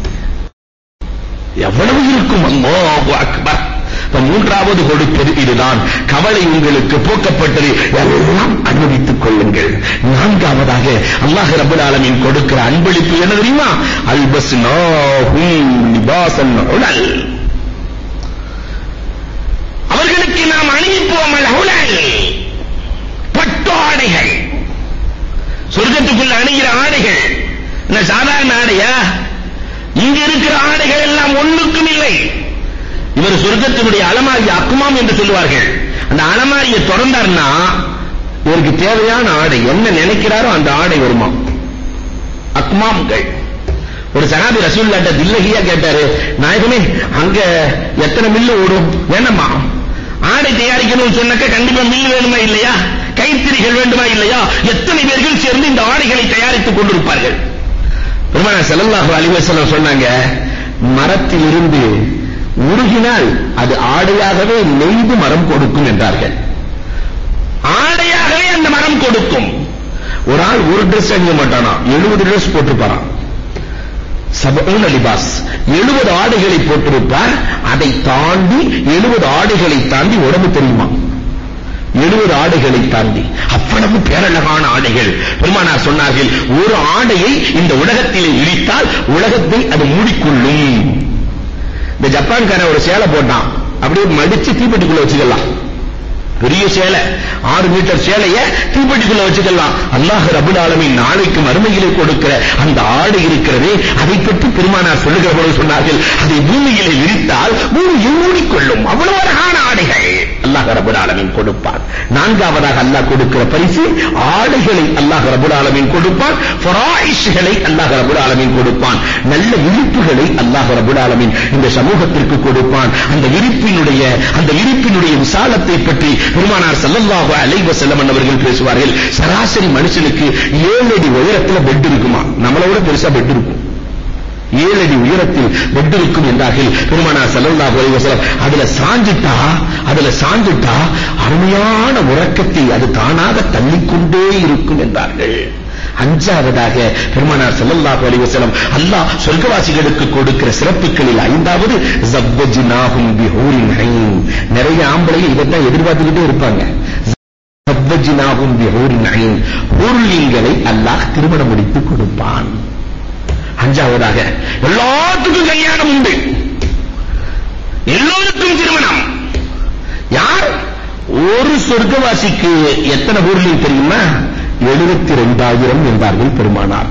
Speaker 1: எவ்வளவு இருக்கும் அல்லாஹு அக்பர் இப்ப மூன்றாவது கொடுப்பது இதுதான் கவலை உங்களுக்கு போக்கப்பட்டது எல்லாம் அனுபவித்துக் கொள்ளுங்கள் நான்காவதாக அல்லாஹ் ரப்பல் ஆலமீன் கொடுக்கிற அன்பளிப்பு என்ன தெரியுமா அல்பஸ்னாஹும் லிபாசன் உலல் அவர்களுக்கு நாம் அணிவிப்போம் அல் உலல் பட்டு ஆடைகள் சொர்க்கத்துக்குள்ள அணிகிற ஆடைகள் என்ன சாதாரண ஆடையா இங்க இருக்கிற ஆடைகள் எல்லாம் ஒண்ணுக்கும் இல்லை இவர் சொர்க்கத்தினுடைய அலமாரி அக்குமாம் என்று சொல்லுவார்கள் அந்த அலமாரியை திறந்தார்னா இவருக்கு தேவையான ஆடை என்ன நினைக்கிறாரோ அந்த ஆடை வருமா அக்மாம்கள் ஒரு சகாபி ரசூல்லாட்ட தில்லகியா கேட்டாரு நாயகமே அங்க எத்தனை மில்லு ஓடும் வேணாமா ஆடை தயாரிக்கணும்னு சொன்னக்க கண்டிப்பா மில் வேணுமா இல்லையா கைத்திரிகள் வேண்டுமா இல்லையா எத்தனை பேர்கள் சேர்ந்து இந்த ஆடைகளை தயாரித்துக் கொண்டிருப்பார்கள் பெருமானா ஸல்லல்லாஹு அலைஹி வஸல்லம் சொன்னாங்க மரத்தில் இருந்து உருகினால் அது ஆடையாகவே நெய்து மரம் கொடுக்கும் என்றார்கள் ஆடையாகவே அந்த மரம் கொடுக்கும் ஒரு ஆள் ஒரு Dress அணிய மாட்டானா 70 Dress போட்டுப்பாராம் சபூன லிபாஸ் 70 ஆடைகளை போட்டிருப்பார் அதை தாண்டி 70 ஆடைகளை தாண்டி உடம்பு தெரியுமா 70 ஆடைகளை தாண்டி அவ்வளவு பேரழகான ஆடைகள் பெருமானார் சொன்னார்கள் ஒரு ஆடையை இந்த உலகத்திலே இழித்தால் உலகத்தை அது மூடிக்கொள்ளும் இந்த ஜப்பான்காரன் ஒரு சேலை போட்டான் அப்படியே மடிச்சு தீப்பெட்டிக்குள்ள வச்சுக்கலாம் பெரிய சேலை ஆறு மீட்டர் சேலைய தீப்பெட்டிக்குள்ள வச்சுக்கலாம் அல்லாஹ் ரபுல் ஆலமீன் நாளைக்கு மறுமையிலே கொடுக்கிற அந்த ஆடை இருக்கிறதே அதை பற்றி பெருமானார் சொல்லுகிற பொழுது சொன்னார்கள் அதை பூமியிலே விரித்தால் பூமியில் மூடிக்கொள்ளும் அவ்வளவு அழகான ஆடைகள் அல்லாஹ் ரபுல் ஆலமீன் கொடுப்பான் நான்காவதாக அல்லாஹ் கொடுக்கிற பரிசு ஆடைகளை அல்லாஹ் ரபுல் ஆலமீன் கொடுப்பான் ஃபராயிஷ்களை அல்லாஹ் ரபுல் ஆலமீன் கொடுப்பான் நல்ல விரிப்புகளை அல்லாஹ் ரபுல் ஆலமீன் இந்த சமூகத்திற்கு கொடுப்பான் அந்த விரிப்பினுடைய அந்த விரிப்பினுடைய விசாலத்தை பற்றி பெருமானார் ஸல்லல்லாஹு அலைஹி வஸல்லம் அவர்கள் பேசுவார்கள் சராசரி மனுஷனுக்கு 7 அடி உயரத்துல பெட் இருக்குமா நம்மளை விட பெருசா பெட் இருக்கும் ஏழு அடி உயரத்தில் பெட் இருக்கும் என்றார்கள் பெருமானார் ஸல்லல்லாஹு அலைஹி வஸல்லம் அதுல சாஞ்சிட்டா அதுல சாஞ்சிட்டா அருமையான உறக்கத்தை அது தானாக தள்ளிக்கொண்டே இருக்கும் என்றார்கள் அஞ்சாவதாக பெருமானார் ஸல்லல்லாஹு அலைஹி வஸல்லம் அல்லாஹ் சொர்க்கவாசிகளுக்கு கொடுக்கிற சிறப்புகளில் ஐந்தாவது ஜவ்வஜ்னாஹும் பிஹூரின் ஐன் நிறைய ஆம்பளைங்க இதைத்தான் எதிர்பார்த்துக்கிட்டே இருப்பாங்க ஜவ்வஜ்னாஹும் பிஹூரின் ஐன் ஹூர்லிங்களை அல்லாஹ் திருமணம் முடித்து கொடுப்பான் அஞ்சாவதாக எல்லாத்துக்கும் கல்யாணம் உண்டு எல்லோருக்கும் திருமணம் யார் ஒரு சொர்க்கவாசிக்கு எத்தனை ஊர்லயும் தெரியுமா எழுபத்தி ரெண்டாயிரம் என்பார்கள் பெருமானார்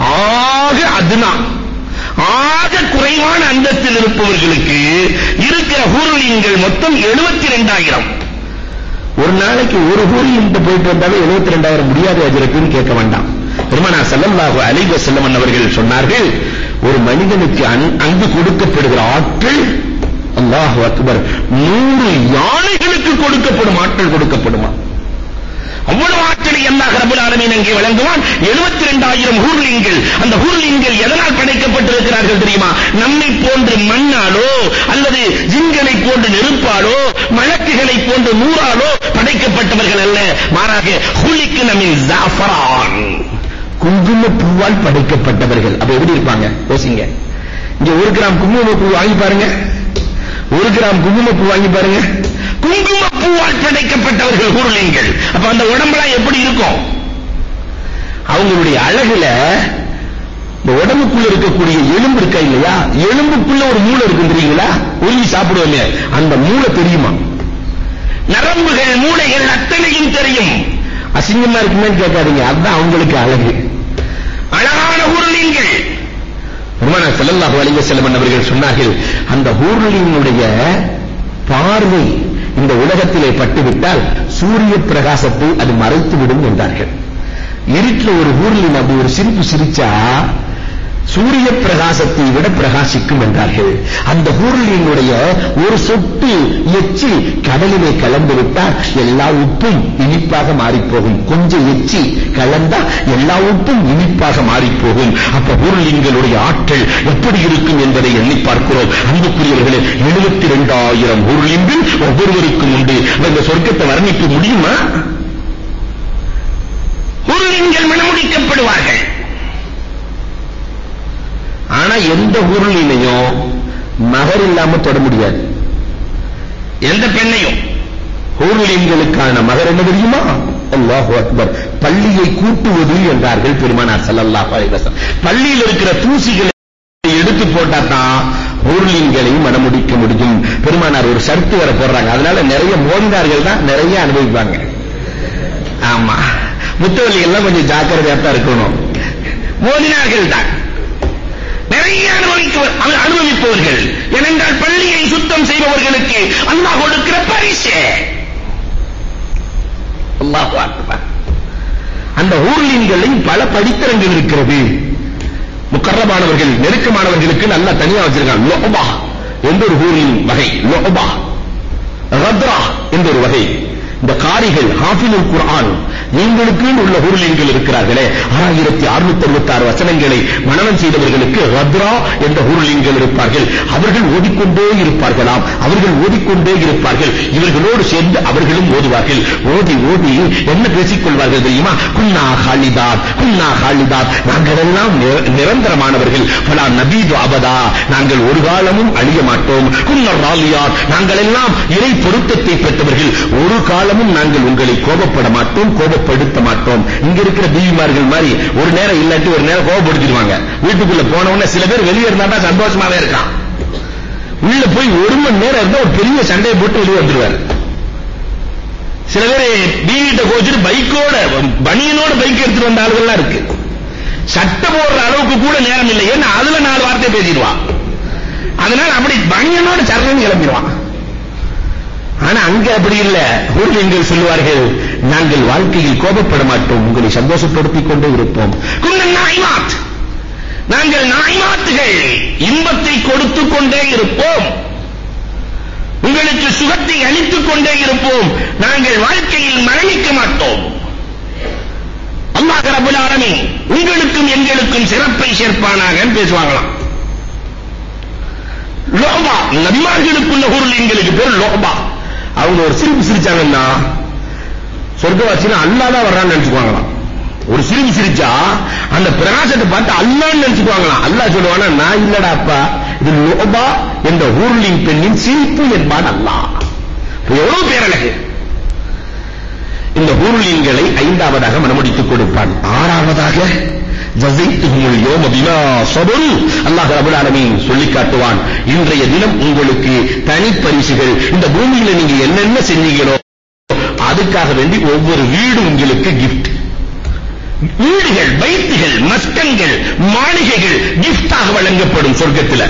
Speaker 1: ஆக அதுனா ஆக குறைவான அந்தத்தில் இருப்பவர்களுக்கு இருக்கிற ஊர்லியங்கள் மொத்தம் எழுபத்தி ரெண்டாயிரம் ஒரு நாளைக்கு ஒரு ஊரில் போயிட்டு வந்தாவே எழுபத்தி ரெண்டாயிரம் முடியாது அஜரத்துன்னு கேட்க வேண்டாம் பெருமானார் ஸல்லல்லாஹு அலைஹி வஸல்லம் அவர்கள் சொன்னார்கள் ஒரு மனிதனுக்கு அங்கு கொடுக்கப்படுகிற ஆற்றல் அல்லாஹ் அக்பர் நூறு யானைகளுக்கு கொடுக்கப்படும் ஆற்றல் கொடுக்கப்படுமா அவ்வளவு ஆற்றலை அல்லாஹ் ரபுல் ஆலமீன் அங்கே வழங்குவான் 72000 ஹூர்லிங்கள் அந்த ஹூர்லிங்கள் எதனால் படைக்கப்பட்டிருக்கிறார்கள் தெரியுமா நம்மை போன்று மண்ணாலோ அல்லது ஜின்களை போன்று நெருப்பாலோ மலக்குகளை போன்று நூறாலோ படைக்கப்பட்டவர்கள் அல்ல மாறாக ஹுலிக்கு நம்மின் ஜாஃபரான் குங்கும பூவால் படைக்கப்பட்டவர்கள் அப்ப எப்படி இருப்பாங்க யோசிங்க இங்க ஒரு கிராம் குங்கும பூ வாங்கி பாருங்க ஒரு கிராம் குங்குமப்பூ வாங்கி பாருங்க குங்குமப்பூவால் படைக்கப்பட்டவர்கள் ஊர்லிங்கள் அப்ப அந்த உடம்பெல்லாம் எப்படி இருக்கும் அவங்களுடைய அழகுல இந்த உடம்புக்குள்ள இருக்கக்கூடிய எலும்பு இருக்கா இல்லையா எலும்புக்குள்ள ஒரு மூளை இருக்கும் தெரியுங்களா உருவி சாப்பிடுவோமே அந்த மூளை தெரியுமா நரம்புகள் மூளைகள் அத்தனையும் தெரியும் அசிங்கமா இருக்குமே கேட்காதீங்க அதுதான் அவங்களுக்கு அழகு அழகான ஊர்லிங்கள் பெருமானார் ஸல்லல்லாஹு அலைஹி வஸல்லம் அவர்கள் சொன்னார்கள் அந்த ஹூர்லியினுடைய பார்வை இந்த உலகத்திலே பட்டுவிட்டால் சூரிய பிரகாசத்தை அது மறைத்து விடும் என்றார்கள் இருட்டில் ஒரு ஹூர்லின் அப்படி ஒரு சிரிப்பு சிரிச்சா சூரிய பிரகாசத்தை விட பிரகாசிக்கும் என்றார்கள் அந்த ஊர்லியினுடைய ஒரு சொட்டு எச்சி கடலிலே கலந்து விட்டால் எல்லா உப்பும் இனிப்பாக மாறிப்போகும் கொஞ்சம் எச்சி கலந்தா எல்லா உப்பும் இனிப்பாக மாறிப்போகும் அப்ப ஊர்லிங்களுடைய ஆற்றல் எப்படி இருக்கும் என்பதை எண்ணி பார்க்கிறோம் அன்புக்குரியவர்களே எழுபத்தி ரெண்டாயிரம் ஊர்லிங்கள் ஒவ்வொருவருக்கும் உண்டு இந்த சொர்க்கத்தை வர்ணிக்க முடியுமா ஊர்லிங்கள் மனமுடிக்கப்படுவார்கள் ஆனா எந்த ஊர்லிலையும் மகர் இல்லாம தொட முடியாது எந்த பெண்ணையும் ஊர்லிங்களுக்கான மகர் என்ன தெரியுமா அல்லாஹு அக்பர் பள்ளியை கூட்டுவது என்றார்கள் பெருமானார் ஸல்லல்லாஹு அலைஹி வஸல்லம் பள்ளியில் இருக்கிற தூசிகளை எடுத்து போட்டா தான் ஊர்லிங்களையும் மனமுடிக்க முடியும் பெருமானார் ஒரு ஷர்ட் வர போடுறாங்க அதனால நிறைய மோதினார்கள் தான் நிறைய அனுபவிப்பாங்க ஆமா முத்தவல்லி எல்லாம் கொஞ்சம் ஜாக்கிரதையா தான் இருக்கணும் மோதினார்கள் தான் நிறைய அனுபவிப்பவர்கள் ஏனென்றால் பள்ளியை சுத்தம் செய்பவர்களுக்கு அல்லாஹ் கொடுக்கிற பரிசு அல்லாஹ் அக்பர் அந்த ஊர்லின்களில் பல படித்தரங்கள் இருக்கிறது முக்கரமானவர்கள் நெருக்கமானவர்களுக்கு நல்லா தனியா வச்சிருக்காங்க லோபா என்ற ஒரு ஊரின் வகை லோபா ரத்ரா என்ற ஒரு வகை இந்த காரிகள் ஹாஃபிலுல் குர்ஆன் எங்களுக்கு உள்ள ஊர்லின்கள் இருக்கிறார்களே ஆயிரத்தி அறுநூத்தி அறுபத்தி ஆறு வசனங்களை மனனம் செய்தவர்களுக்கு ரத்ரா என்ற ஊர்லின்கள் இருப்பார்கள் அவர்கள் ஓதிக்கொண்டே இருப்பார்களாம் அவர்கள் ஓதிக்கொண்டே இருப்பார்கள் இவர்களோடு சேர்ந்து அவர்களும் ஓதுவார்கள் ஓதி ஓதி என்ன பேசிக் கொள்வார்கள் தெரியுமா குன்னா ஹாலிதாத் குன்னா ஹாலிதாத் நாங்கள் எல்லாம் நிரந்தரமானவர்கள் பலா நபீது அபதா நாங்கள் ஒரு காலமும் அழிய மாட்டோம் குன்னர் ராலியார் நாங்கள் எல்லாம் இறை பொருத்தத்தை பெற்றவர்கள் ஒரு காலமும் நாங்கள் உங்களை கோபப்பட மாட்டோம் கோபப்படுத்த மாட்டோம் இங்க இருக்கிற பீவிமார்கள் மாதிரி ஒரு நேரம் இல்லாட்டி ஒரு நேரம் கோபப்படுத்திடுவாங்க வீட்டுக்குள்ள போன உடனே சில பேர் வெளியே இருந்தா சந்தோஷமாவே இருக்கான் உள்ள போய் ஒரு மணி நேரம் இருந்தா ஒரு பெரிய சண்டையை போட்டு வெளியே வந்துருவாரு சில பேர் பீவிட்ட கோச்சிட்டு பைக்கோட பனியனோட பைக் எடுத்துட்டு வந்த ஆளுகள்லாம் இருக்கு சட்டை போடுற அளவுக்கு கூட நேரம் இல்லை ஏன்னா அதுல நாலு வார்த்தை பேசிடுவான் அதனால அப்படி பனியனோட சரணம் கிளம்பிடுவான் ஆனா அங்க அப்படி இல்ல ஊர்லிங்கள் சொல்லுவார்கள் நாங்கள் வாழ்க்கையில் கோபப்பட மாட்டோம் உங்களை சந்தோஷப்படுத்திக் கொண்டே இருப்போம் குன்னன் நாய்மாத் நாங்கள் நாய்மாத்துகள் இன்பத்தை கொடுத்துக் கொண்டே இருப்போம் உங்களுக்கு சுகத்தை அளித்துக் கொண்டே இருப்போம் நாங்கள் வாழ்க்கையில் மரணிக்க மாட்டோம் அல்லாஹ் ரப்பல் ஆலமீன் உங்களுக்கும் எங்களுக்கும் சிறப்பை சேர்ப்பானாக பேசுவாங்களாம் லோபா நபிமார்களுக்குள்ள பொருள் எங்களுக்கு பேர் லோபா அவங்க ஒரு சிரிப்பு சிரிச்சாங்கன்னா சொர்க்கவாசினா அல்லாஹ் தான் வர்றான்னு நினைச்சுக்குவாங்களாம் ஒரு சிரிப்பு சிரிச்சா அந்த பிரகாசத்தை பார்த்து அல்லாஹ்னு நினைச்சுக்குவாங்களாம் அல்லாஹ் சொல்லுவானா நான் இல்லடா அப்பா இது லோபா என்ற ஊர்லின் பெண்ணின் சிரிப்பு என்பான் அல்லாஹ் இப்ப எவ்வளவு பேரழகு இந்த ஊர்லிங்களை ஐந்தாவதாக மனமுடித்துக் கொடுப்பான் ஆறாவதாக ஜஸைத்துஹுமுல் யௌம பிமா ஸபரு அல்லாஹ் ரப்பல் ஆலமீன் சொல்லி காட்டுவான் இன்றைய தினம் உங்களுக்கு தனிப்பரிசுகள் இந்த பூமியில நீங்க என்னென்ன செஞ்சீங்களோ அதுக்காக வேண்டி ஒவ்வொரு வீடு உங்களுக்கு gift வீடுகள் பைத்துகள் மஸ்கங்கள் மாளிகைகள் கிஃப்டாக வழங்கப்படும் சொர்க்கத்துல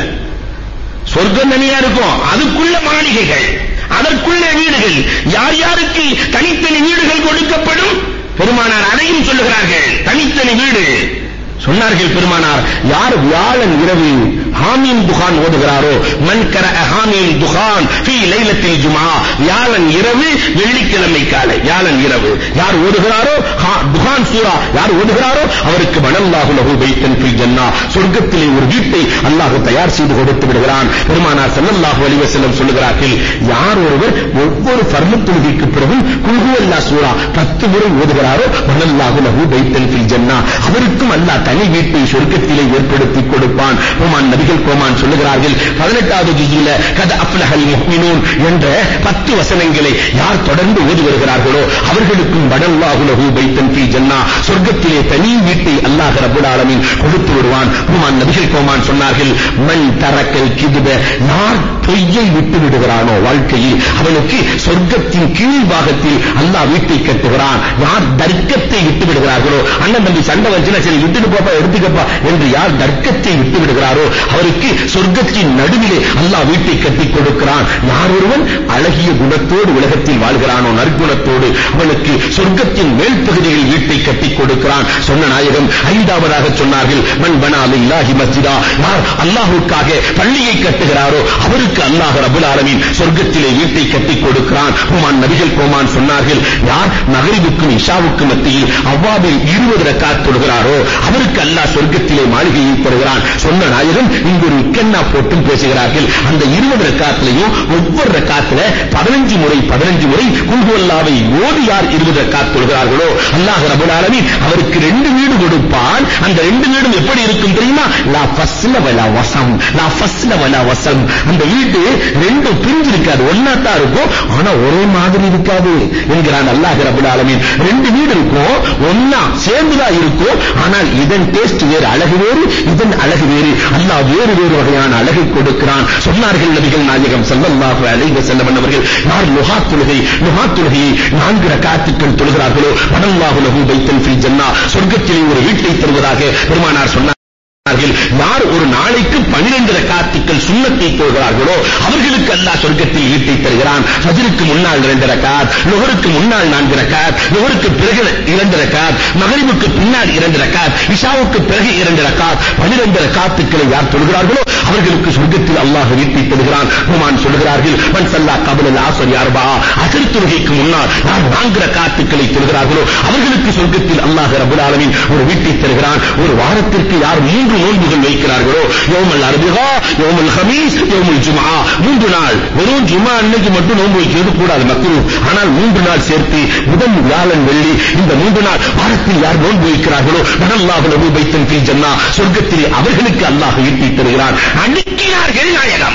Speaker 1: சொர்க்கம் தனியா இருக்கும் அதுக்குள்ள மாளிகைகள் அதற்குள்ள வீடுகள் யார் யாருக்கு தனித்தனி வீடுகள் கொடுக்கப்படும் பெருமானார் அதையும் சொல்லுகிறார்கள் தனித்தனி வீடு சொன்னார்கள் பெருமானார் யார் வியாழன் இரவு ஹாமீம் துகான் ஓதுகிறாரோ மன் கர ஹாமீம் துகான் ஃபீ லைலத்தில் ஜுமா வியாழன் இரவு வெள்ளிக்கிழமை காலை வியாழன் இரவு யார் ஓதுகிறாரோ ஹா- துகான் சூரா யார் ஓதுகிறாரோ அவருக்கு வனல்லாஹு லஹு பைத்தன் ஃபில் ஜன்னா சொர்க்கத்திலே ஒரு வீட்டை அல்லாஹ் தயார் செய்து கொடுத்து விடுகிறான் பெருமானார் ஸல்லல்லாஹு அலைஹி வஸல்லம் சொல்லுகிறார்கள் யார் ஒருவர் ஒவ்வொரு ஃபர்லு தொழுகைக்கு பிறகும் குல் ஹுவல்லா சூரா 10 முறை ஓதுகிறாரோ வனல்லாஹு லஹு பைத்தன் ஃபில் ஜன்னா அவருக்கும் அல்லாஹ் தனி வீட்டை சொர்க்கத்திலே ஏற்படுத்தி கொடுப்பான் கோமான் நபிகள் கோமான் சொல்லுகிறார்கள் 18வது ஜுஸ்ல கத அஃப்லஹல் முஃமினூன் என்ற 10 வசனங்களை யார் தொடர்ந்து ஓதி வருகிறார்களோ அவர்களுக்கும் வனல்லாஹு லஹு பைத்தன் ஃபீ ஜன்னா சொர்க்கத்திலே தனி வீட்டை அல்லாஹ் ரப்பல் ஆலமீன் கொடுத்து விடுவான் கோமான் நபிகள் கோமான் சொன்னார்கள் மன் தரக்கல் கிதுப யார் பொய்யை விட்டு விடுகிறானோ வாழ்க்கையில் அவனுக்கு சொர்க்கத்தின் கீழ் பாகத்தில் அல்லாஹ் வீட்டை கட்டுகிறான் யார் தர்க்கத்தை விட்டு விடுகிறார்களோ அண்ணன் தம்பி சண்டை வந்துச்சுன்னா சரி விட்டுட்டு போப்பா எடுத்துக்கப்பா என்று யார் தர்க்கத்தை விட்டு விடுகிறாரோ அவருக்கு சொர்க்கத்தின் நடுவிலே அல்லாஹ் வீட்டை கட்டி கொடுக்கிறான் யார் ஒருவன் அழகிய குணத்தோடு உலகத்தில் வாழ்கிறானோ நற்குணத்தோடு அவனுக்கு சொர்க்கத்தின் மேல் பகுதியில் வீட்டை கட்டி கொடுக்கிறான் சொன்ன நாயகம் ஐந்தாவதாக சொன்னார்கள் மன் பனா லில்லாஹி மஸ்ஜிதா யார் அல்லாஹ்வுக்காக பள்ளியை கட்டுகிறாரோ அவருக்கு அல்லாஹ் ரப்பல் ஆலமீன் சொர்க்கத்திலே வீட்டை கட்டி கொடுக்கிறான் ஹுமான் நபிகள் கோமான் சொன்னார்கள் யார் மகரிபுக்கும் இஷாவுக்கும் மத்தியில் அவ்வாபில் 20 ரக்காத் தொழுகிறாரோ அவருக்கு அல்லாஹ் சொர்க்கத்திலே மாளிகையை தருகிறான் சொன்ன நாயகம் இங்கு ஒரு இக்கண்ணா போட்டும் பேசுகிறார்கள் அந்த 20 ரக்காத்திலையும் ஒவ்வொரு ரக்காத்துல 15 முறை 15 முறை குல்ஹுவல்லாவை ஓதி யார் 20 ரக்காத் தொழுகிறார்களோ அல்லாஹ் ரப்பல் ஆலமீன் அவருக்கு ரெண்டு வீடு கொடுப்பான் அந்த ரெண்டு வீடும் எப்படி இருக்கும் தெரியுமா லா ஃபஸ்ல வலா வசம் லா ஃபஸ்ல வலா வசம் அந்த வீடு ரெண்டும் பிரிஞ்சு இருக்காது ஒண்ணா தான் இருக்கும் ஆனா ஒரே மாதிரி இருக்காது என்கிறான் அல்லாஹ் ரப்பல் ஆலமீன் ரெண்டு வீடு இருக்கும் ஒண்ணா சேர்ந்துதான் இருக்கும் ஆனால் இதன் டேஸ்ட் வேறு அழகு வேறு இதன் அழகு வேறு அல்லாஹ் வேறு வேறு வகையான அழகை கொடுக்கிறான் சொன்னார்கள் நபிகள் நாயகம் ஸல்லல்லாஹு அலைஹி வஸல்லம் அவர்கள் யார் லுஹா தொழுகை லுஹா தொழுகையை நான்கு ரக்காத்துக்கள் தொழுகிறார்களோ வனல்லாஹு லஹு பைத்தன் ஃபில் ஜன்னா சொர்க்கத்திலே ஒரு வீட்டை தருவதாக பெருமானார் சொன்னார் சொன்னார்கள் யார் ஒரு நாளைக்கு 12 ரக்காத்துக்கள் சுன்னத்தை தொழுகிறார்களோ அவர்களுக்கு அல்லாஹ் சொர்க்கத்தில் ஈட்டை தருகிறான் ஃபஜ்ருக்கு முன்னால் 2 ரக்காத் லுஹருக்கு முன்னால் 4 ரக்காத் லுஹருக்கு பிறகு 2 ரக்காத் மகரிபுக்கு பின்னால் 2 ரக்காத் இஷாவுக்கு பிறகு 2 ரக்காத் 12 ரக்காத்துக்களை யார் தொழுகிறார்களோ அவர்களுக்கு சொர்க்கத்தில் அல்லாஹ் ஈட்டை தருகிறான் ஹுமான் சொல்கிறார்கள் மன் சல்லா கபல ஆசர் யார்பா அசர் தொழுகைக்கு முன்னால் யார் 4 ரக்காத்துக்களை தொழுகிறார்களோ அவர்களுக்கு சொர்க்கத்தில் அல்லாஹ் ரப்பல் ஆலமீன் ஒரு வீட்டை தருகிறான் ஒரு வாரத்திற்கு யார் மூன்று நோன்புகள் வைக்கிறார்களோ யோமல் அர்பிகா யோமல் ஹமீஸ் யோமல் ஜுமா மூன்று நாள் வெறும் ஜுமா அன்னைக்கு மட்டும் நோன்பு வைக்கிறது கூடாது மக்கள் ஆனால் மூன்று நாள் சேர்த்து புதன் வியாழன் வெள்ளி இந்த மூன்று நாள் வாரத்தில் யார் நோன்பு வைக்கிறார்களோ மனல்லாஹு லஹு பைத்தன் ஃபீ ஜன்னா சொர்க்கத்திலே அவர்களுக்கு அல்லாஹ் ஈட்டி தருகிறான் அடுக்கினார்கள் நாயகம்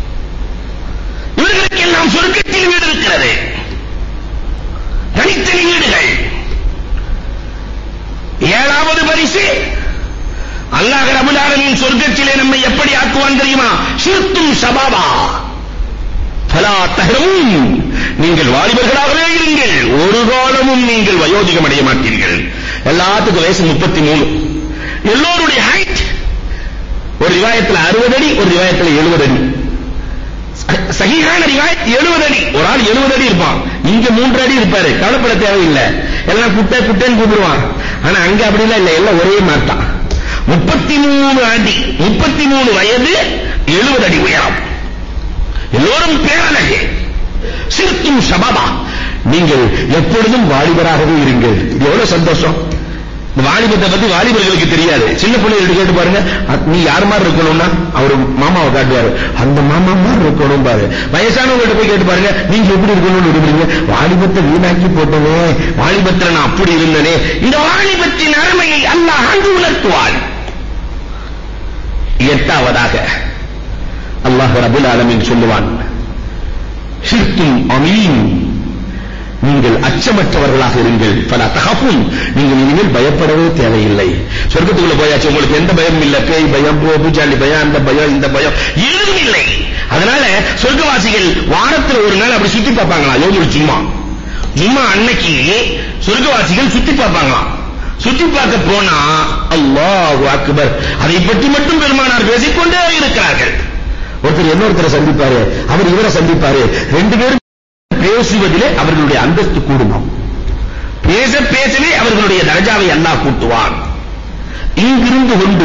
Speaker 1: இவர்களுக்கெல்லாம் சொர்க்கத்தில் வீடு இருக்கிறது தனித்தனி வீடுகள் ஏழாவது பரிசு அல்லாஹ் ரபுல் ஆலமீன் சொர்க்கத்திலே நம்மை எப்படி ஆக்குவான் தெரியுமா ஷிர்தும் ஷபாபா ஃபலா தஹரும் நீங்கள் வாலிபர்களாகவே இருங்கள் ஒரு காலமும் நீங்கள் வயோதிகம் அடைய மாட்டீர்கள் எல்லாத்துக்கும் வயசு 33 எல்லோருடைய ஹைட் ஒரு ரிவாயத்துல 60 அடி ஒரு ரிவாயத்துல 70 அடி சகிஹான ரிவாயத் 70 அடி ஒரு ஆள் 70 அடி இருப்பான் இங்க 3 அடி இருப்பாரு கவலைப்பட தேவையில்லை எல்லாம் குட்டை குட்டைன்னு கூப்பிடுவான் ஆனா அங்க அப்படி இல்ல இல்ல எல்லாம் ஒரே மாதிரி தான் 33 அடி 33 வயது 70 அடி உயரம் எல்லோரும் பேரழகு சிறுத்தும் சபாபா நீங்கள் எப்பொழுதும் வாலிபராகவே இருங்கள் இது எவ்வளவு சந்தோஷம் இந்த வாலிபத்தை பத்தி வாலிபர்களுக்கு தெரியாது சின்ன பிள்ளைகளுக்கு கேட்டு பாருங்க அ- நீ யார் மாதிரி இருக்கணும்னா அவர் மாமாவை காட்டுவாரு அந்த மாமா மாதிரி இருக்கணும் பாரு வயசானவங்கள்ட்ட போய் கேட்டு பாருங்க நீங்க எப்படி இருக்கணும்னு விரும்புறீங்க வாலிபத்தை வீணாக்கி போட்டனே வாலிபத்துல நான் அப்படி இருந்தனே இந்த வாலிபத்தின் அருமையை அல்லாஹ் ஆண்டு உணர்த்துவான் எட்டாவதாக அல்லாஹ் ரபுல் ஆலமீன் சொல்லுவான் ஷிர்தும் அமீன் நீங்கள் அச்சமற்றவர்களாக இருங்கள் பல தகப்பும் நீங்கள் இனிமேல் பயப்படவே தேவையில்லை சொர்க்கத்துக்குள்ள போயாச்சு உங்களுக்கு எந்த பயமும் இல்ல பேய் பயம் பூஜாண்டி பயம் அந்த பயம் இந்த பயம் எதுவும் இல்லை அதனால சொர்க்கவாசிகள் வாரத்துல ஒரு நாள் அப்படி சுத்தி பார்ப்பாங்களா யோகி சும்மா ஜும்மா அன்னைக்கு சொர்க்கவாசிகள் சுத்தி பார்ப்பாங்களாம் சுத்தி பார்க்க போனா அல்லாஹு அக்பர் அதை பற்றி மட்டும் பெருமானார் பேசிக்கொண்டே இருக்கிறார்கள் ஒருத்தர் இன்னொருத்தரை சந்திப்பாரு அவர் இவரை சந்திப்பாரு ரெண்டு பேரும் பேசுவதிலே அவர்களுடைய அந்தஸ்து கூடுமாம் பேச பேசவே அவர்களுடைய தரஜாவை அல்லாஹ் கூட்டுவான் இங்கிருந்து கொண்டு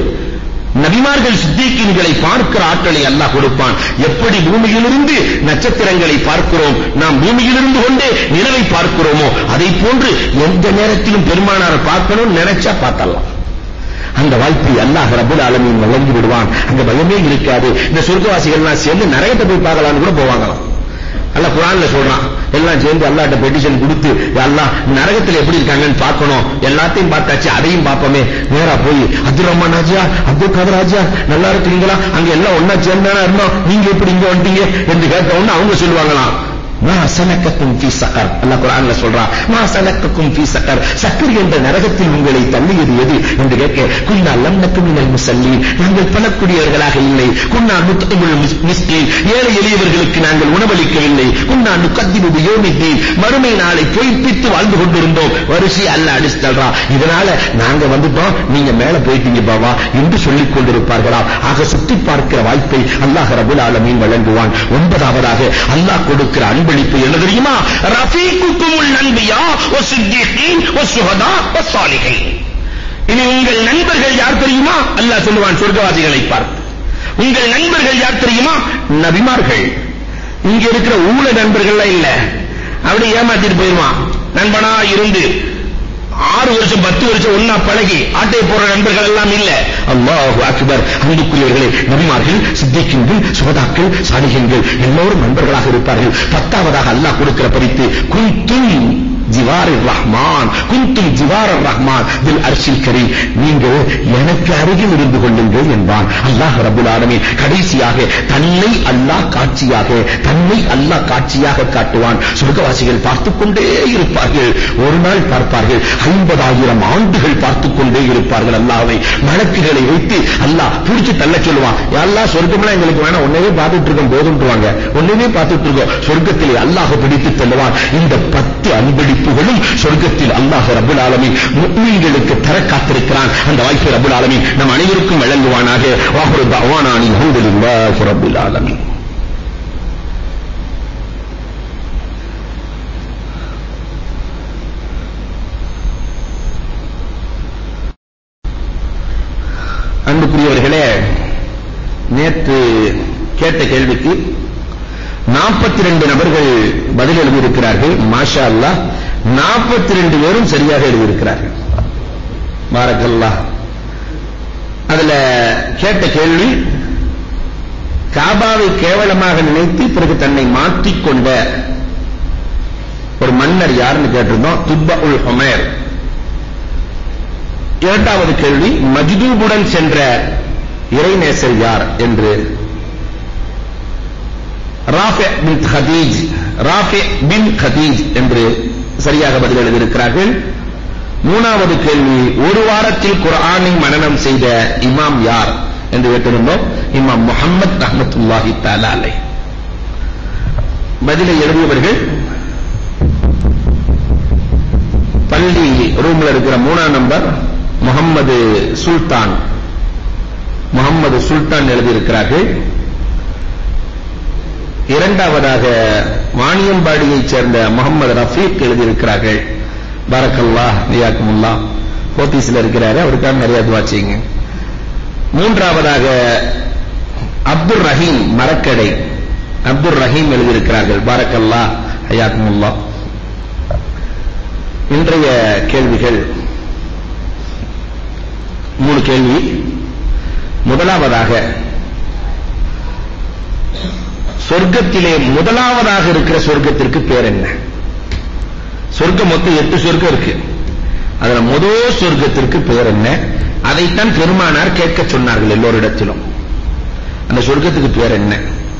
Speaker 1: நபிமார்கள் சித்திகீன்களை பார்க்கிற ஆற்றலை அல்லாஹ் கொடுப்பான் எப்படி பூமியிலிருந்து நட்சத்திரங்களை பார்க்கிறோம் நாம் பூமியிலிருந்து கொண்டே நிலவை பார்க்கிறோமோ அதை போன்று எந்த நேரத்திலும் பெருமானாரை பார்க்கணும் நினைச்சா பார்த்தலாம் அந்த வாய்ப்பை அல்லாஹ் ரப்பல் ஆலமீன் வழங்கி விடுவான் அங்க பயமே இருக்காது இந்த சொர்க்கவாசிகள்லாம் சேர்ந்து நரகத்தை போய் பார்க்கலாம்னு கூட போவாங்களாம் அல்லாஹ் குர்ஆன்ல சொல்றான் எல்லாம் சேர்ந்து அல்லாஹ்ட்ட பெட்டிஷன் கொடுத்து யா அல்லாஹ் நரகத்துல எப்படி இருக்காங்கன்னு பார்க்கணும் எல்லாத்தையும் பார்த்தாச்சு அதையும் பார்ப்போமே நேரா போய் அப்துல் ரஹ்மான் ராஜா அப்துல் காதர் ராஜா நல்லா இருக்கீங்களா அங்க எல்லாம் ஒண்ணா சேர்ந்தானா இருந்தோம் நீங்க எப்படி இங்க வந்துட்டீங்க என்று கேட்ட உடனே அவங்க சொல்லுவாங்களாம் மா சலக்கக்கும் ஃபீ சகர் அல்லாஹ் குர்ஆன்ல சொல்றான் மா சலக்கக்கும் ஃபீ சகர் சக்கர் என்ற நரகத்தில் உங்களை தள்ளியது எது என்று கேட்க குன்னா லம் நக்கு மினல் முஸல்லீன் நாங்கள் பலக்கூடியவர்களாக இல்லை குன்னா நுத்இமுல் மிஸ்- மிஸ்கீன் ஏழை எளியவர்களுக்கு நாங்கள் உணவளிக்கவில்லை குன்னா நுகத்திபு பியௌமித்தீன் மறுமை நாளை பொய்ப்பித்து வாழ்ந்து கொண்டிருந்தோம் வரிசை அல்ல அடிச்சு தள்ளுறான் இதனால நாங்க வந்துட்டோம் நீங்க மேல போயிட்டீங்க பாவா என்று சொல்லிக் கொண்டிருப்பார்களாம் ஆக சுத்தி பார்க்கிற வாய்ப்பை அல்லாஹ் ரபுல் ஆலமீன் வழங்குவான் ஒன்பதாவதாக அல்லாஹ் கொடுக்கிற அன்பளிப்பு என்ன தெரியுமா ரஃபீக்குக்குமுல் அன்பியா வ சித்திகீன் வ சுஹதா வ சாலிஹீன் இனி உங்கள் நண்பர்கள் யார் தெரியுமா அல்லாஹ் சொல்லுவான் சொர்க்கவாசிகளை பார்த்து உங்கள் நண்பர்கள் யார் தெரியுமா நபிமார்கள் இங்க இருக்கிற ஊழ நண்பர்கள்லாம் இல்ல அப்படி ஏமாத்திட்டு போயிருவான் நண்பனா இருந்து ஆறு வருஷம் பத்து வருஷம் ஒன்னா பழகி ஆட்டை போற நண்பர்கள் எல்லாம் இல்ல அல்லாஹு அக்பர் அன்புக்குரியவர்களே நபிமார்கள் சித்திக்கின்கள் சுகதாக்கள் சாலிகங்கள் எல்லோரும் நண்பர்களாக இருப்பார்கள் பத்தாவதாக அல்லாஹ் கொடுக்கிற பரித்து குந்தும் ஜிவார் ரஹ்மான் குந்தும் ஜிவார் ரஹ்மான் தில் அர்ஷில் கரீம் நீங்கள் எனக்கு அருகில் இருந்து கொள்ளுங்கள் என்பான் அல்லாஹ் ரபுல் ஆலமீன் கடைசியாக தன்னை அல்லாஹ் காட்சியாக தன்னை அல்லாஹ் காட்சியாக காட்டுவான் சொர்க்கவாசிகள் பார்த்துக் கொண்டே இருப்பார்கள் ஒரு நாள் பார்ப்பார்கள் ஐம்பதாயிரம் ஆண்டுகள் பார்த்துக் கொண்டே இருப்பார்கள் அல்லாஹ்வை மலக்குகளை வைத்து அல்லாஹ் பிடிச்சு தள்ள சொல்லுவான் அல்லாஹ் சொர்க்கம்லாம் எங்களுக்கு வேணாம் ஒன்னவே பார்த்துட்டு இருக்கோம் போதுன்றுவாங்க ஒன்னவே பார்த்துட்டு இருக்கோம் சொர்க்கத்தில் அல்லாஹ் பிடித்து தள்ளுவான் இந்த பத்து அன்பளிப்புகளும் சொர்க்கத்தில் அல்லாஹ் ரபுல் ஆலமீன் முக்மீன்களுக்கு தர காத்திருக்கிறான் அந்த வாய்ப்பை ரபுல் ஆலமீன் நம் அனைவருக்கும் வழங்குவானாக வாஹுரு தவானானி அல்ஹம்துலில்லாஹி ரப்பில் ஆலமீன் அன்புக்குரியவர்களே நேற்று கேட்ட கேள்விக்கு 42 நபர்கள் பதில் எழுதியிருக்கிறார்கள் மாஷா அல்லாஹ் 42 பேரும் சரியாக எழுதியிருக்கிறார்கள் பாரக்கல்லாஹ் அதுல கேட்ட கேள்வி காபாவை கேவலமாக நினைத்து பிறகு தன்னை மாற்றிக்கொண்ட ஒரு மன்னர் யாருன்னு கேட்டிருந்தோம் துப்ப உல் ஹுமைர் இரண்டாவது கேள்வி மஜ்தூபுடன் சென்ற இறைநேசர் யார் என்று ராஃபி பின் ஹதீஜ் ராஃபி பின் ஹதீஜ் என்று சரியாக பதில் எழுதியிருக்கிறார்கள் மூணாவது கேள்வி ஒரு வாரத்தில் குர்ஆனை மனனம் செய்த இமாம் யார் என்று கேட்டிருந்தோம் இமாம் முஹம்மத் ரஹ்மத்துல்லாஹி தஆலா அலைஹ் பதிலை எழுதியவர்கள் பள்ளி ரூம்ல இருக்கிற மூணாம் நம்பர் முகம்மது சுல்தான் முகம்மது சுல்தான் எழுதியிருக்கிறார்கள் இரண்டாவதாக வாணியம்பாடியைச் சேர்ந்த முகமது ரஃபீக் எழுதியிருக்கிறார்கள் பரக்கல்லா நியாக்குமுல்லா போத்தீஸ்ல இருக்கிறாரு அவருக்காக நிறைய துவா செய்யுங்க மூன்றாவதாக அப்துல் ரஹீம் மரக்கடை அப்துல் ரஹீம் எழுதியிருக்கிறார்கள் பாரக்கல்லா ஹயாக்குமுல்லா இன்றைய கேள்விகள் மூணு கேள்வி முதலாவதாக சொர்க்கத்திலே முதலாவதாக இருக்கிற சொர்க்கத்திற்கு பேர் என்ன சொர்க்கம் மொத்தம் எட்டு சொர்க்கம் இருக்கு அதுல முதல் சொர்க்கத்திற்கு பேர் என்ன அதைத்தான் பெருமானார் கேட்க சொன்னார்கள் எல்லோரிடத்திலும் அந்த சொர்க்கத்துக்கு பேர் என்ன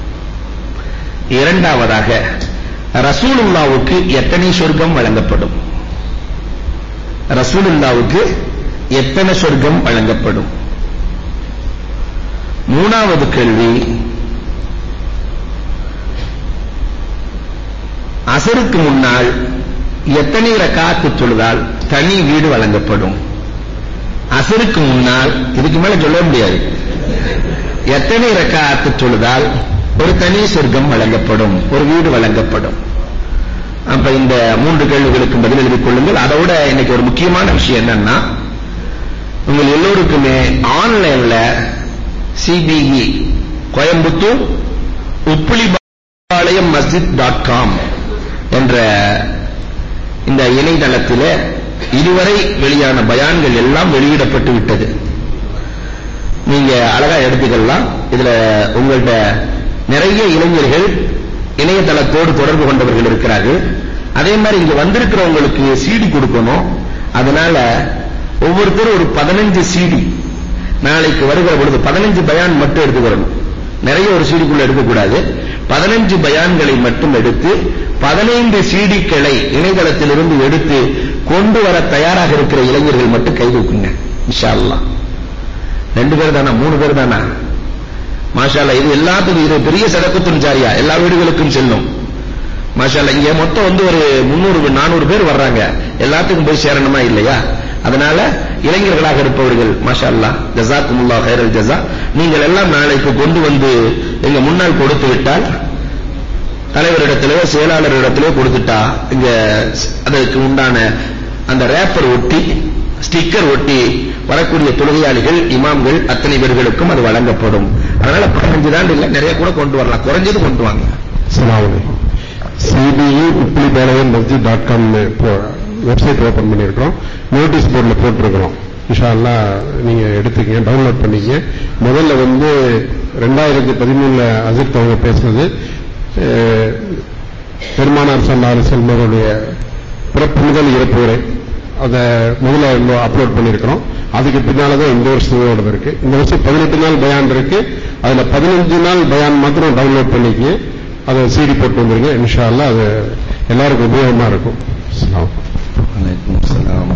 Speaker 1: இரண்டாவதாக ரசூலுல்லாவுக்கு எத்தனை சொர்க்கம் வழங்கப்படும் ரசூலுல்லாவுக்கு எத்தனை சொர்க்கம் வழங்கப்படும் மூணாவது கேள்வி அசருக்கு முன்னால் எத்தனை ரக்காத்து தொழுதால் தனி வீடு வழங்கப்படும் அசருக்கு முன்னால் இதுக்கு மேல சொல்ல முடியாது எத்தனை ரக்காத்து தொழுதால் ஒரு தனி சொர்க்கம் வழங்கப்படும் ஒரு வீடு வழங்கப்படும் அப்ப இந்த மூன்று கேள்விகளுக்கு பதில் எழுதிக் கொள்ளுங்கள் அதோட இன்னைக்கு ஒரு முக்கியமான விஷயம் என்னன்னா உங்கள் எல்லோருக்குமே ஆன்லைன்ல CBE Coimbatore Uppilipalayam Masjid dot com என்ற இந்த இணையதளத்தில் இதுவரை வெளியான பயான்கள் எல்லாம் வெளியிடப்பட்டு விட்டது நீங்க அழகா எடுத்துக்கலாம் இதுல உங்கள்ட்ட நிறைய இளைஞர்கள் இணையதளத்தோடு தொடர்பு கொண்டவர்கள் இருக்கிறார்கள் அதே மாதிரி இங்க வந்திருக்கிறவங்களுக்கு சிடி கொடுக்கணும் அதனால ஒவ்வொருத்தரும் ஒரு பதினஞ்சு சிடி நாளைக்கு வருகிற பொழுது பதினஞ்சு பயான் மட்டும் எடுத்துக்கிறணும் நிறைய ஒரு சீடிக்குள்ள எடுக்கக்கூடாது பதினஞ்சு பயான்களை மட்டும் எடுத்து பதினைந்து சீடிக்களை இணையதளத்திலிருந்து எடுத்து கொண்டு வர தயாராக இருக்கிற இளைஞர்கள் மட்டும் கை தூக்குங்க இன்ஷா அல்லாஹ் ரெண்டு பேர் தானா மூணு பேர் தானா மாஷால்லா இது எல்லாத்துக்கும் இது பெரிய சதக்குத்துன் ஜாரியா எல்லா வீடுகளுக்கும் செல்லும் மாஷால்லா இங்க மொத்தம் வந்து ஒரு முன்னூறு நானூறு பேர் வர்றாங்க எல்லாத்துக்கும் போய் சேரணுமா இல்லையா அதனால இளைஞர்களாக இருப்பவர்கள் மாஷா அல்லாஹ் ஜஸாக்குமுல்லா ஹைரல் ஜஸா நீங்கள் எல்லாம் நாளைக்கு கொண்டு வந்து எங்க முன்னால் கொடுத்து விட்டால் தலைவரிடத்திலோ செயலாளரிடத்திலோ கொடுத்துட்டா இங்க அதற்கு உண்டான அந்த ரேப்பர் ஒட்டி ஸ்டிக்கர் ஒட்டி வரக்கூடிய தொழுகையாளிகள் இமாம்கள் அத்தனை பேர்களுக்கும் அது வழங்கப்படும் அதனால பதினஞ்சு தான் இல்ல நிறைய கூட கொண்டு வரலாம் குறைஞ்சது கொண்டு வாங்க
Speaker 2: அஸ்ஸலாமு CBE Uppilipalayam Masjid dot com website open பண்ணியிருக்கிறோம் நோட்டீஸ் போர்டில் போட்டிருக்கிறோம் இன்ஷா அல்லாஹ் நீங்க எடுத்துக்கங்க டவுன்லோட் பண்ணிக்கங்க முதல்ல வந்து ரெண்டாயிரத்தி பதிமூணுல அஜித் அவங்க பேசுனது அஹ், பெருமானார் சல்லா செல்வருடைய பிறப்பு முதல் இறப்பு வரை அதை முதல்ல அப்லோட் பண்ணியிருக்கிறோம் அதுக்கு பின்னால தான் இந்த வருஷத்தோட இருக்கு இந்த வருஷம் பதினெட்டு நாள் பயான் இருக்கு அதுல பதினஞ்சு நாள் பயான் மாத்திரம் டவுன்லோட் பண்ணிக்கங்க அதை சீடி போட்டு வந்துருங்க இன்ஷா அல்லாஹ் அது எல்லாருக்கும் உபயோகமா இருக்கும் அஸ்ஸலாமு
Speaker 1: عليكم السلام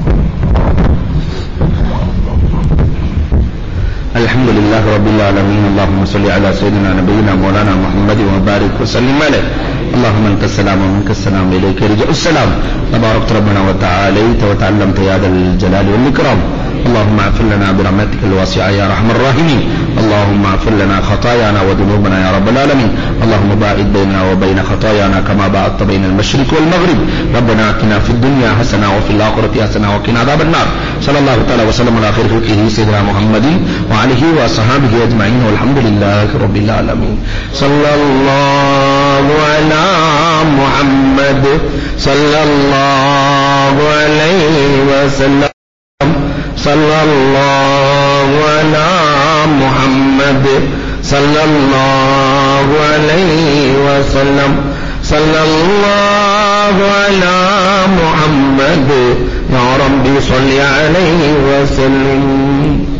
Speaker 1: الحمد لله رب العالمين اللهم صل على سيدنا نبينا مولانا محمد وبارك وسلم عليه اللهم انت السلام ومنك السلام اليك يرجع السلام تبارك ربنا وتعاليت وتعلمت يا ذا الجلال والاكرام اللهم اغفر لنا برحمتك الواسعه يا ارحم الراحمين اللهم اغفر لنا خطايانا وذنوبنا يا رب العالمين اللهم باعد بيننا وبين خطايانا كما باعدت بين المشرق والمغرب ربنا اتنا في الدنيا حسنه وفي الاخره حسنه وقنا عذاب النار صلى الله تعالى وسلم على خير خلقه سيدنا محمد وعليه وصحابه اجمعين والحمد لله رب العالمين صلى الله على محمد صلى الله عليه وسلم صلى الله على محمد صلى الله عليه وسلم صلى الله على محمد يا ربي صل عليه وسلم